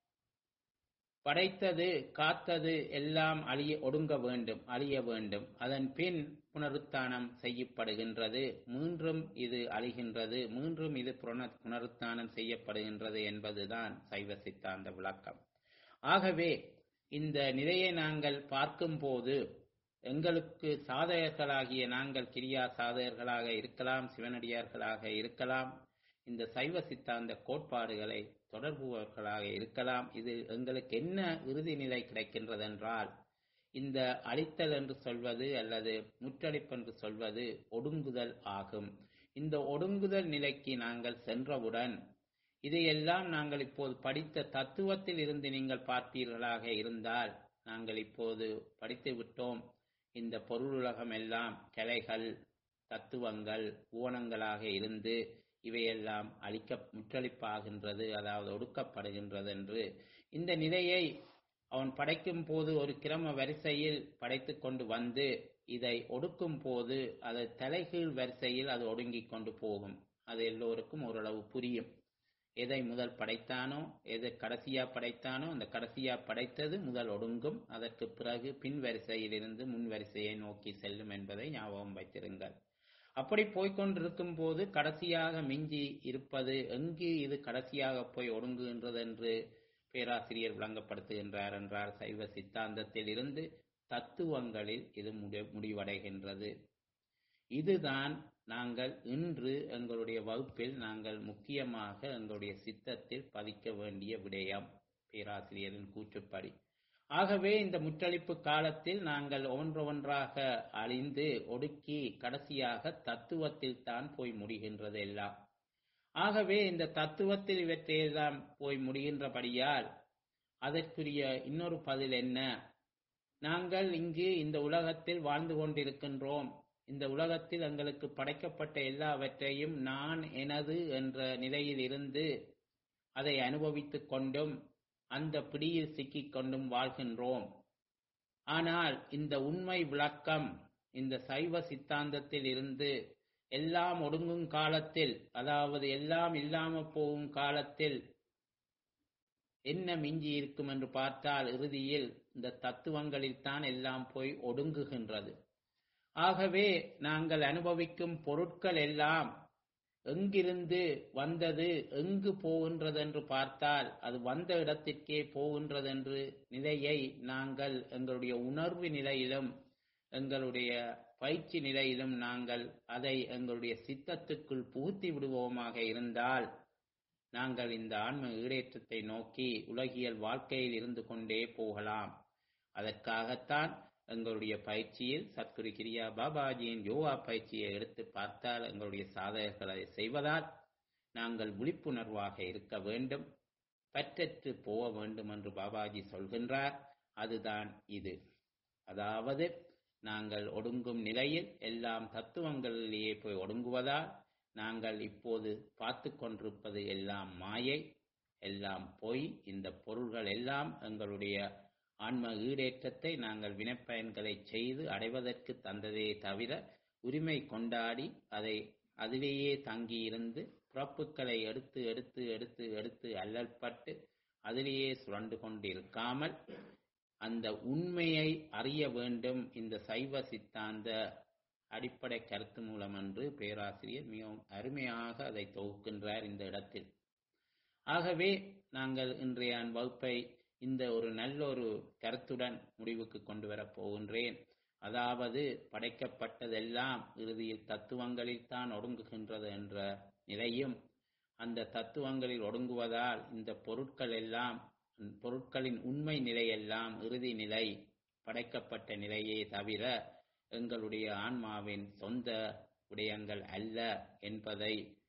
படைத்தது காத்தது எல்லாம் அழிய ஒடுங்க வேண்டும் அழிய வேண்டும் அதன் பின் புனருத்தானம் செய்யப்படுகின்றது மீண்டும் இது அழிகின்றது மீண்டும் இது புன- புனருத்தானம் செய்யப்படுகின்றது என்பதுதான் சைவ சித்தாந்த விளக்கம் ஆகவே இந்த நிலையை நாங்கள் பார்க்கும்போது எங்களுக்கு சாதகர்களாகிய நாங்கள் கிரியா சாதகர்களாக இருக்கலாம் சிவனடியார்களாக இருக்கலாம் இந்த சைவ சித்தாந்த கோட்பாடுகளை தொடர்புவர்களாக இருக்கலாம் இது எங்களுக்கு என்ன இறுதி நிலை கிடைக்கின்றதென்றால் இந்த அழித்தல் என்று சொல்வது அல்லது முற்றளிப்பு என்று சொல்வது ஒடுங்குதல் ஆகும் இந்த ஒடுங்குதல் நிலைக்கு நாங்கள் சென்றவுடன் இதையெல்லாம் நாங்கள் இப்போது படித்த தத்துவத்தில் இருந்து நீங்கள் பார்ப்பீர்களாக இருந்தால் நாங்கள் இப்போது படித்து விட்டோம் இந்த பொருளுலகம் எல்லாம் கலைகள் தத்துவங்கள் ஊனங்களாக இருந்து இவையெல்லாம் அழிக்க முற்றளிப்பாகின்றது அதாவது ஒடுக்கப்படுகின்றது என்று இந்த நிலையை அவன் படைக்கும் போது ஒரு கிரம வரிசையில் படைத்து கொண்டு வந்து இதை ஒடுக்கும் போது அது தலைகீழ் வரிசையில் அது ஒடுங்கிக் கொண்டு போகும் அது எல்லோருக்கும் ஓரளவு புரியும் எதை முதல் படைத்தானோ எதை கடைசியா படைத்தானோ அந்த கடைசியா படைத்தது முதல் ஒடுங்கும் அதற்கு பிறகு பின் வரிசையிலிருந்து முன் வரிசையை நோக்கி செல்லும் என்பதை ஞாபகம் வைத்திருங்கள் அப்படி போய்க்கொண்டிருக்கும் போது கடைசியாக மிஞ்சி இருப்பது எங்கு இது கடைசியாக போய் ஒடுங்குகின்றது என்று பேராசிரியர் விளங்கப்படுத்துகின்றார் என்றால் சைவ சித்தாந்தத்தில் இருந்து தத்துவங்களில் இது முடி- முடிவடைகின்றது இதுதான் நாங்கள் இன்று எங்களுடைய வகுப்பில் நாங்கள் முக்கியமாக எங்களுடைய சித்தத்தில் பதிக்க வேண்டிய விடயம் பேராசிரியரின் கூற்றுப்படி ஆகவே இந்த முற்றளிப்பு காலத்தில் நாங்கள் ஒன்று ஒன்றாக அழிந்து ஒடுக்கி கடைசியாக தத்துவத்தில் தான் போய் முடிகின்றது எல்லாம் ஆகவே இந்த தத்துவத்தில் இவற்றையெல்லாம் போய் முடிகின்றபடியால் அதற்குரிய இன்னொரு பதில் என்ன நாங்கள் இங்கு இந்த உலகத்தில் வாழ்ந்து கொண்டிருக்கின்றோம் இந்த உலகத்தில் எங்களுக்கு படைக்கப்பட்ட எல்லாவற்றையும் நான் எனது என்ற நிலையில் இருந்து அதை அனுபவித்துக் கொண்டும் அந்த பிடியில் சிக்கிக் கொண்டும் வாழ்கின்றோம் ஆனால் இந்த உண்மை விளக்கம் இந்த சைவ சித்தாந்தத்தில் இருந்து எல்லாம் ஒடுங்கும் காலத்தில் அதாவது எல்லாம் இல்லாம போகும் காலத்தில் என்ன மிஞ்சி இருக்கும் என்று பார்த்தால் இறுதியில் இந்த தத்துவங்களில் தான் எல்லாம் போய் ஒடுங்குகின்றது ஆகவே நாங்கள் அனுபவிக்கும் பொருட்கள் எல்லாம் எங்கிருந்து வந்தது எங்கு போகின்றது என்று பார்த்தால் அது வந்த இடத்திற்கே போகின்றது என்று நிலையை நாங்கள் எங்களுடைய உணர்வு நிலையிலும் எங்களுடைய பயிற்சி நிலையிலும் நாங்கள் அதை எங்களுடைய சித்தத்துக்குள் புகுத்தி விடுவோமாக இருந்தால் நாங்கள் இந்த ஆன்ம ஈடேற்றத்தை நோக்கி உலகியல் வாழ்க்கையில் இருந்து கொண்டே போகலாம் அதற்காகத்தான் எங்களுடைய பயிற்சியில் சத்குரு கிரியா பாபாஜியின் யோகா பயிற்சியை எடுத்து பார்த்தால் எங்களுடைய சாதகர்களை செய்வதால் நாங்கள் விழிப்புணர்வாக இருக்க வேண்டும் பற்றற்று போக வேண்டும் என்று பாபாஜி சொல்கின்றார் அதுதான் இது அதாவது நாங்கள் ஒடுங்கும் நிலையில் எல்லாம் தத்துவங்களிலேயே போய் ஒடுங்குவதால் நாங்கள் இப்போது பார்த்து கொண்டிருப்பது எல்லாம் மாயை எல்லாம் பொய் இந்த பொருள்கள் எல்லாம் எங்களுடைய ஆன்ம ஈடேற்றத்தை நாங்கள் வினைப்பயன்களை செய்து அடைவதற்கு தந்ததே தவிர உரிமை கொண்டாடி அதை அதிலேயே தங்கியிருந்து பிறப்புகளை எடுத்து எடுத்து எடுத்து எடுத்து அல்லல்பட்டு அதிலேயே சுரண்டு கொண்டிருக்காமல் அந்த உண்மையை அறிய வேண்டும் இந்த சைவ சித்தாந்த அடிப்படை கருத்து மூலம் என்று பேராசிரியர் மிகவும் அருமையாக அதை தொகுக்கின்றார் இந்த இடத்தில் ஆகவே நாங்கள் இன்றைய வகுப்பை இந்த ஒரு நல்ல ஒரு கருத்துடன் முடிவுக்கு கொண்டு வரப் போகின்றேன் அதாவது படைக்கப்பட்டதெல்லாம் இறுதியில் தத்துவங்களில் தான் ஒடுங்குகின்றது என்ற நிலையும் அந்த தத்துவங்களில் ஒடுங்குவதால் இந்த பொருட்கள் எல்லாம் பொருட்களின் உண்மை நிலையெல்லாம் இறுதி நிலை படைக்கப்பட்ட நிலையே தவிர எங்களுடைய ஆன்மாவின் சொந்த விடயங்கள் அல்ல என்பதை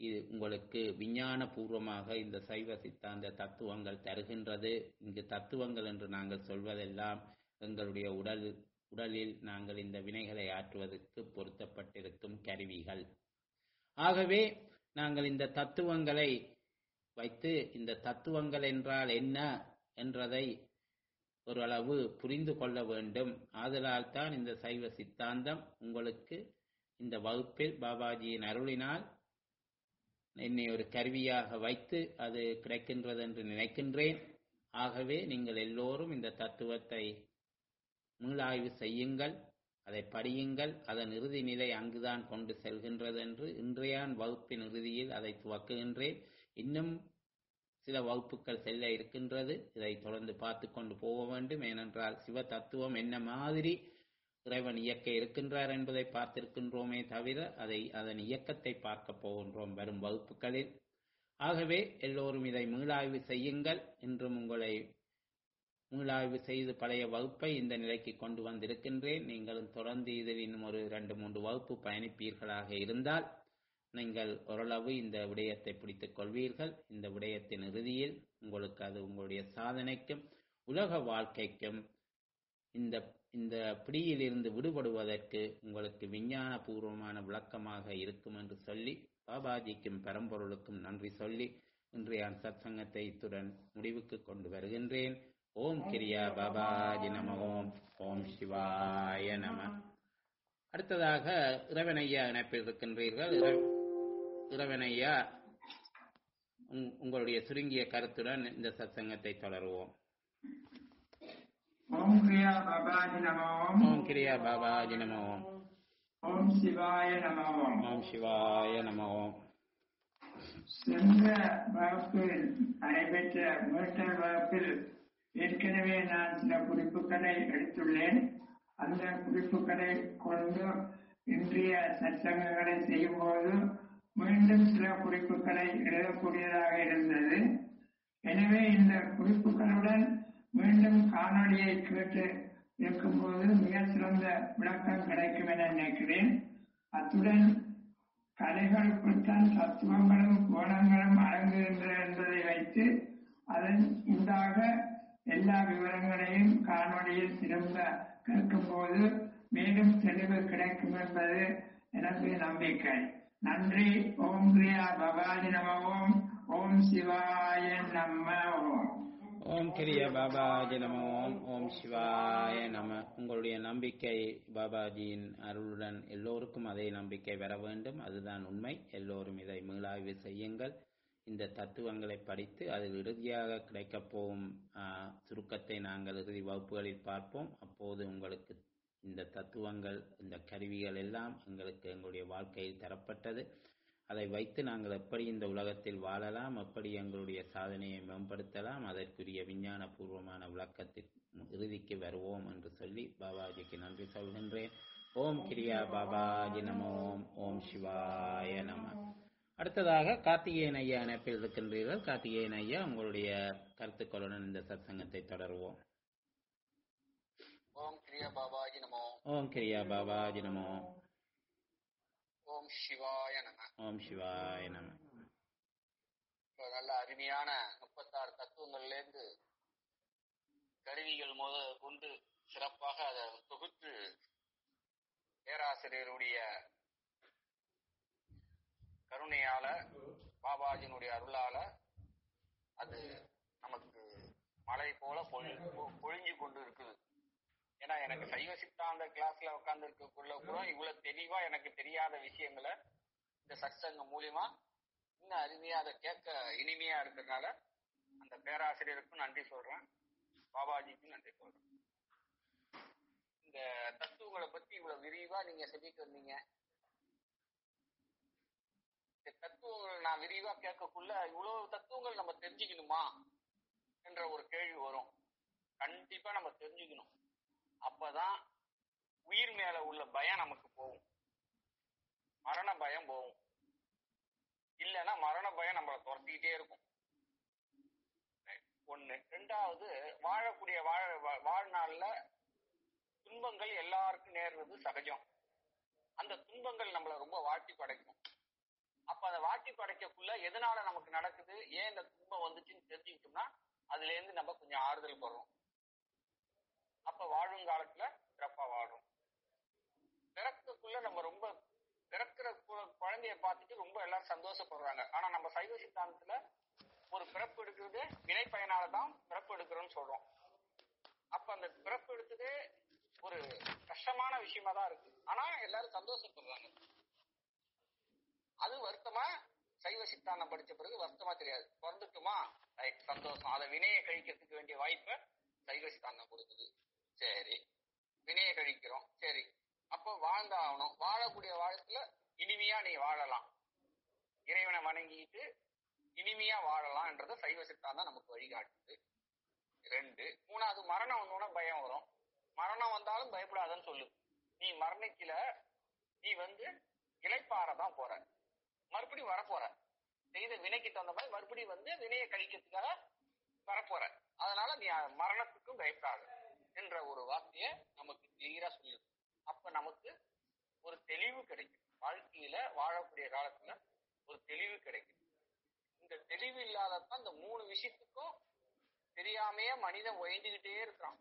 இது உங்களுக்கு விஞ்ஞான பூர்வமாக இந்த சைவ சித்தாந்த தத்துவங்கள் தருகின்றது இங்கு தத்துவங்கள் என்று நாங்கள் சொல்வதெல்லாம் எங்களுடைய உடல் உடலில் நாங்கள் இந்த வினைகளை ஆற்றுவதற்கு பொருத்தப்பட்டிருக்கும் கருவிகள் ஆகவே நாங்கள் இந்த தத்துவங்களை வைத்து இந்த தத்துவங்கள் என்றால் என்ன என்றதை ஓரளவு புரிந்து கொள்ள வேண்டும் ஆதலால் தான் இந்த சைவ சித்தாந்தம் உங்களுக்கு இந்த வகுப்பில் பாபாஜியின் அருளினால் என்னை ஒரு கருவியாக வைத்து அது கிடைக்கின்றது என்று நினைக்கின்றேன் ஆகவே நீங்கள் எல்லோரும் இந்த தத்துவத்தை மீளாய்வு செய்யுங்கள் அதை படியுங்கள் அதன் இறுதி நிலை அங்குதான் கொண்டு செல்கின்றது என்று இன்றையான் வகுப்பின் இறுதியில் அதை துவக்குகின்றேன் இன்னும் சில வகுப்புகள் செல்ல இருக்கின்றது இதை தொடர்ந்து பார்த்து கொண்டு போக வேண்டும் ஏனென்றால் சிவ தத்துவம் என்ன மாதிரி இறைவன் இயக்க இருக்கின்றார் என்பதை பார்த்திருக்கின்றோமே தவிர அதை அதன் இயக்கத்தை பார்க்க போகின்றோம் வரும் வகுப்புகளில் ஆகவே எல்லோரும் இதை மீளாய்வு செய்யுங்கள் இன்றும் உங்களை மீளாய்வு செய்து பழைய வகுப்பை இந்த நிலைக்கு கொண்டு வந்திருக்கின்றேன் நீங்களும் தொடர்ந்து இதில் இன்னும் ஒரு ரெண்டு மூன்று வகுப்பு பயணிப்பீர்களாக இருந்தால் நீங்கள் ஓரளவு இந்த விடயத்தை பிடித்துக் கொள்வீர்கள் இந்த விடயத்தின் இறுதியில் உங்களுக்கு அது உங்களுடைய சாதனைக்கும் உலக வாழ்க்கைக்கும் இந்த இந்த பிடியிலிருந்து விடுபடுவதற்கு உங்களுக்கு விஞ்ஞான பூர்வமான விளக்கமாக இருக்கும் என்று சொல்லி பாபாஜிக்கும் பரம்பொருளுக்கும் நன்றி சொல்லி இன்றைய சத்சங்கத்தை இத்துடன் முடிவுக்கு கொண்டு வருகின்றேன் ஓம் கிரியா பாபாஜி நம ஓம் ஓம் சிவாய நம அடுத்ததாக இறைவனையா இணைப்பில் இருக்கின்றீர்கள் இறை- இறைவனையா உங்- உங்களுடைய சுருங்கிய கருத்துடன் இந்த சத்சங்கத்தை தொடருவோம் ஓம் கிரியா பாபாஜி நம ஓம் ஓம் கிரியா பாபாஜி நம ஓம் ஓம் சிவாய நம ஓம் ஓம் சிவாய நம ஓம் சென்ற வகுப்பில் நடைபெற்ற மீட்டர் வகுப்பில் ஏற்கனவே நான் சில குறிப்புகளை எடுத்துள்ளேன் அந்த குறிப்புகளை கொண்டு இன்றைய சச்சங்கங்களை செய்யும்போது மீண்டும் சில குறிப்புகளை எழுதக்கூடியதாக இருந்தது எனவே இந்த குறிப்புகளுடன் மீண்டும் காணொளியை கேட்டு இருக்கும்போது மிக சிறந்த விளக்கம் கிடைக்கும் என நினைக்கிறேன் அத்துடன் கலைகளுக்குத்தான் தத்துவங்களும் கோணங்களும் அடங்குகின்றன என்பதை வைத்து அதன் உண்டாக எல்லா விவரங்களையும் காணொளியில் திரும்ப கேட்கும்போது மேலும் தெளிவு கிடைக்கும் என்பது எனக்கு நம்பிக்கை நன்றி ஓம் கிரியா பவாஜி நம ஓம் ஓம் சிவாய நம ஓம் ஓம் கிரிய பாபாஜி நம ஓம் ஓம் சிவாய நம உங்களுடைய நம்பிக்கை பாபாஜியின் அருளுடன் எல்லோருக்கும் அதே நம்பிக்கை வர வேண்டும் அதுதான் உண்மை எல்லோரும் இதை மீளாய்வு செய்யுங்கள் இந்த தத்துவங்களை படித்து அதில் இறுதியாக கிடைக்கப் போகும் ஆ, சுருக்கத்தை நாங்கள் இறுதி வகுப்புகளில் பார்ப்போம் அப்போது உங்களுக்கு இந்த தத்துவங்கள் இந்த கருவிகள் எல்லாம் எங்களுக்கு எங்களுடைய வாழ்க்கையில் தரப்பட்டது அதை வைத்து நாங்கள் எப்படி இந்த உலகத்தில் வாழலாம் எப்படி எங்களுடைய சாதனையை மேம்படுத்தலாம் அதற்குரிய விஞ்ஞான பூர்வமான விளக்கத்தில் இறுதிக்கு வருவோம் என்று சொல்லி பாபாஜிக்கு நன்றி சொல்கின்றேன் ஓம் கிரியா பாபாஜி நம ஓம் ஓம் சிவாய நம அடுத்ததாக கார்த்திகேயன் ஐயா இணைப்பில் இருக்கின்றீர்கள் கார்த்திகேயன் ஐயா உங்களுடைய கருத்துக்களுடன் இந்த சத்சங்கத்தை தொடருவோம் ஓம் கிரியா பாபாஜி நமோ ஓம் கிரியா பாபாஜி நமோ ஓம் சிவாய நம ஓம் சிவாய நம இப்ப நல்ல அருமையான முப்பத்தாறு தத்துவங்கள்ல இருந்து கருவிகள் முத கொண்டு சிறப்பாக அதை தொகுத்து பேராசிரியருடைய கருணையால பாபாஜியினுடைய அருளால அது நமக்கு மழை போல பொழி பொ- பொழிஞ்சு கொண்டு இருக்குது ஏன்னா எனக்கு சைவ சித்தாந்த கிளாஸ்ல உட்கார்ந்து இருக்கக்குள்ள கூட இவ்வளவு தெளிவா எனக்கு தெரியாத விஷயங்களை இந்த சத்சங்கம் மூலியமா இன்னும் அருமையா அதை கேட்க இனிமையா இருக்கிறதுனால அந்த பேராசிரியருக்கும் நன்றி சொல்றேன் பாபாஜிக்கும் நன்றி சொல்றேன் இந்த தத்துவங்களை பத்தி இவ்வளவு விரிவா நீங்க சொல்லிட்டு வந்தீங்க இந்த தத்துவங்கள் நான் விரிவா கேட்கக்குள்ள இவ்வளவு தத்துவங்கள் நம்ம தெரிஞ்சுக்கணுமா என்ற ஒரு கேள்வி வரும் கண்டிப்பா நம்ம தெரிஞ்சுக்கணும் அப்பதான் உயிர் மேல உள்ள பயம் நமக்கு போகும் மரண பயம் போகும் இல்லைன்னா மரண பயம் நம்மளை துரத்திக்கிட்டே இருக்கும் ஒண்ணு ரெண்டாவது வாழக்கூடிய வாழ வா- வாழ்நாள்ல துன்பங்கள் எல்லாருக்கும் நேர்றது சகஜம் அந்த துன்பங்கள் நம்மளை ரொம்ப வாட்டி படைக்கும் அப்ப அந்த வாட்டி படைக்கக்குள்ள எதனால நமக்கு நடக்குது ஏன் இந்த துன்பம் வந்துச்சுன்னு தெரிஞ்சுக்கிட்டோம்னா அதுல இருந்து நம்ம கொஞ்சம் ஆறுதல் பெறோம் அப்ப வாழும் காலத்துல சிறப்பா வாழும் பிறக்கக்குள்ள நம்ம ரொம்ப பிறக்கிற கு- குழந்தைய பார்த்துட்டு ரொம்ப எல்லாரும் சந்தோஷப்படுறாங்க ஆனா நம்ம சைவ சித்தாந்தத்துல ஒரு பிறப்பு எடுக்கிறது வினை பயனால தான் பிறப்பு எடுக்கிறோம்னு சொல்றோம் அப்ப அந்த பிறப்பு எடுத்ததே ஒரு கஷ்டமான விஷயமா தான் இருக்கு ஆனா எல்லாரும் சந்தோஷப்படுறாங்க அது வருத்தமா சைவ சித்தாந்தம் படிச்ச பிறகு வருத்தமா தெரியாது பிறந்துட்டுமா ரைட் சந்தோஷம் அதை வினையை கழிக்கிறதுக்கு வேண்டிய வாய்ப்பை சைவ சித்தாந்தம் கொடுக்குது சரி வினையை கழிக்கிறோம் சரி அப்போ வாழ்ந்தாகணும் வாழக்கூடிய வாழ்க்கையில இனிமையா நீ வாழலாம் இறைவனை வணங்கிட்டு இனிமையா வாழலாம்ன்றத சைவ சித்தாந்தம் நமக்கு வழிகாட்டுது ரெண்டு மூணாவது மரணம் வந்தோன்னா பயம் வரும் மரணம் வந்தாலும் பயப்படாதன்னு சொல்லு நீ மரணிக்கல நீ வந்து இலைப்பாறதான் போற மறுபடியும் வரப்போற செய்த வினைக்கு தகுந்த மாதிரி மறுபடியும் வந்து வினையை கழிக்கிறதுக்காக வரப்போற அதனால நீ மரணத்துக்கும் பயப்படாத என்ற ஒரு வார்த்தையை நமக்கு கிளியரா சொல்லுது அப்ப நமக்கு ஒரு தெளிவு கிடைக்கும் வாழ்க்கையில வாழக்கூடிய காலத்துல ஒரு தெளிவு கிடைக்கும் இந்த தெளிவு இல்லாததான் இந்த மூணு விஷயத்துக்கும் தெரியாமையே மனிதன் ஒயந்துகிட்டே இருக்கிறான்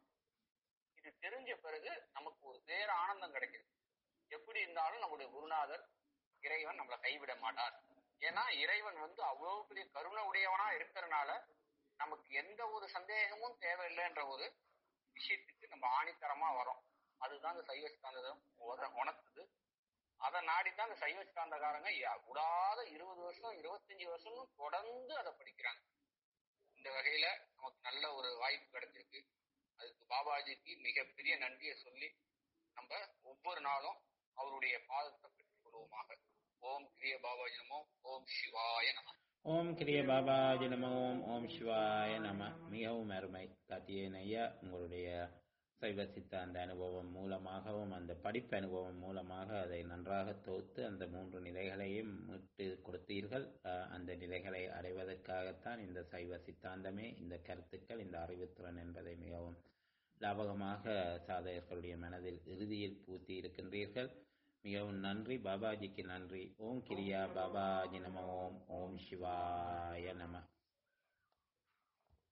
இது தெரிஞ்ச பிறகு நமக்கு ஒரு வேற ஆனந்தம் கிடைக்குது எப்படி இருந்தாலும் நம்முடைய குருநாதர் இறைவன் நம்மளை கைவிட மாட்டார் ஏன்னா இறைவன் வந்து அவ்வளவு பெரிய கருணை உடையவனா இருக்கிறனால நமக்கு எந்த ஒரு சந்தேகமும் தேவையில்லைன்ற ஒரு விஷயத்துக்கு நம்ம ஆணித்தரமா வரோம் அதுதான் இந்த சைவ சித்தாந்தம் உத- உணர்த்துது அதை நாடித்தான் இந்த சைவ சித்தாந்தக்காரங்க யா- விடாத இருபது வருஷம் இருபத்தஞ்சு வருஷமும் தொடர்ந்து அதை படிக்கிறாங்க இந்த வகையில நமக்கு நல்ல ஒரு வாய்ப்பு கிடைச்சிருக்கு அதுக்கு பாபாஜிக்கு மிகப்பெரிய நன்றியை சொல்லி நம்ம ஒவ்வொரு நாளும் அவருடைய பாதத்தை பெற்றுக் கொள்வோமாக ஓம் கிரிய பாபாஜி நமோ ஓம் சிவாய நம ஓம் கிரிய பாபாஜி நம ஓம் ஓம் சிவாய நம மிகவும் அருமை காத்தியன் ஐயா உங்களுடைய சைவ சித்தாந்த அனுபவம் மூலமாகவும் அந்த படிப்பு அனுபவம் மூலமாக அதை நன்றாக தொகுத்து அந்த மூன்று நிலைகளையும் மீட்டு கொடுத்தீர்கள் அஹ், அந்த நிலைகளை அடைவதற்காகத்தான் இந்த சைவ சித்தாந்தமே இந்த கருத்துக்கள் இந்த அறிவுத்திறன் என்பதை மிகவும் லாபகமாக சாதகர்களுடைய மனதில் இறுதியில் பூத்தி இருக்கின்றீர்கள் மிகவும் நன்றி பாபாஜிக்கு நன்றி ஓம் கிரியா பாபாஜி நம ஓம் ஓம் சிவாய நம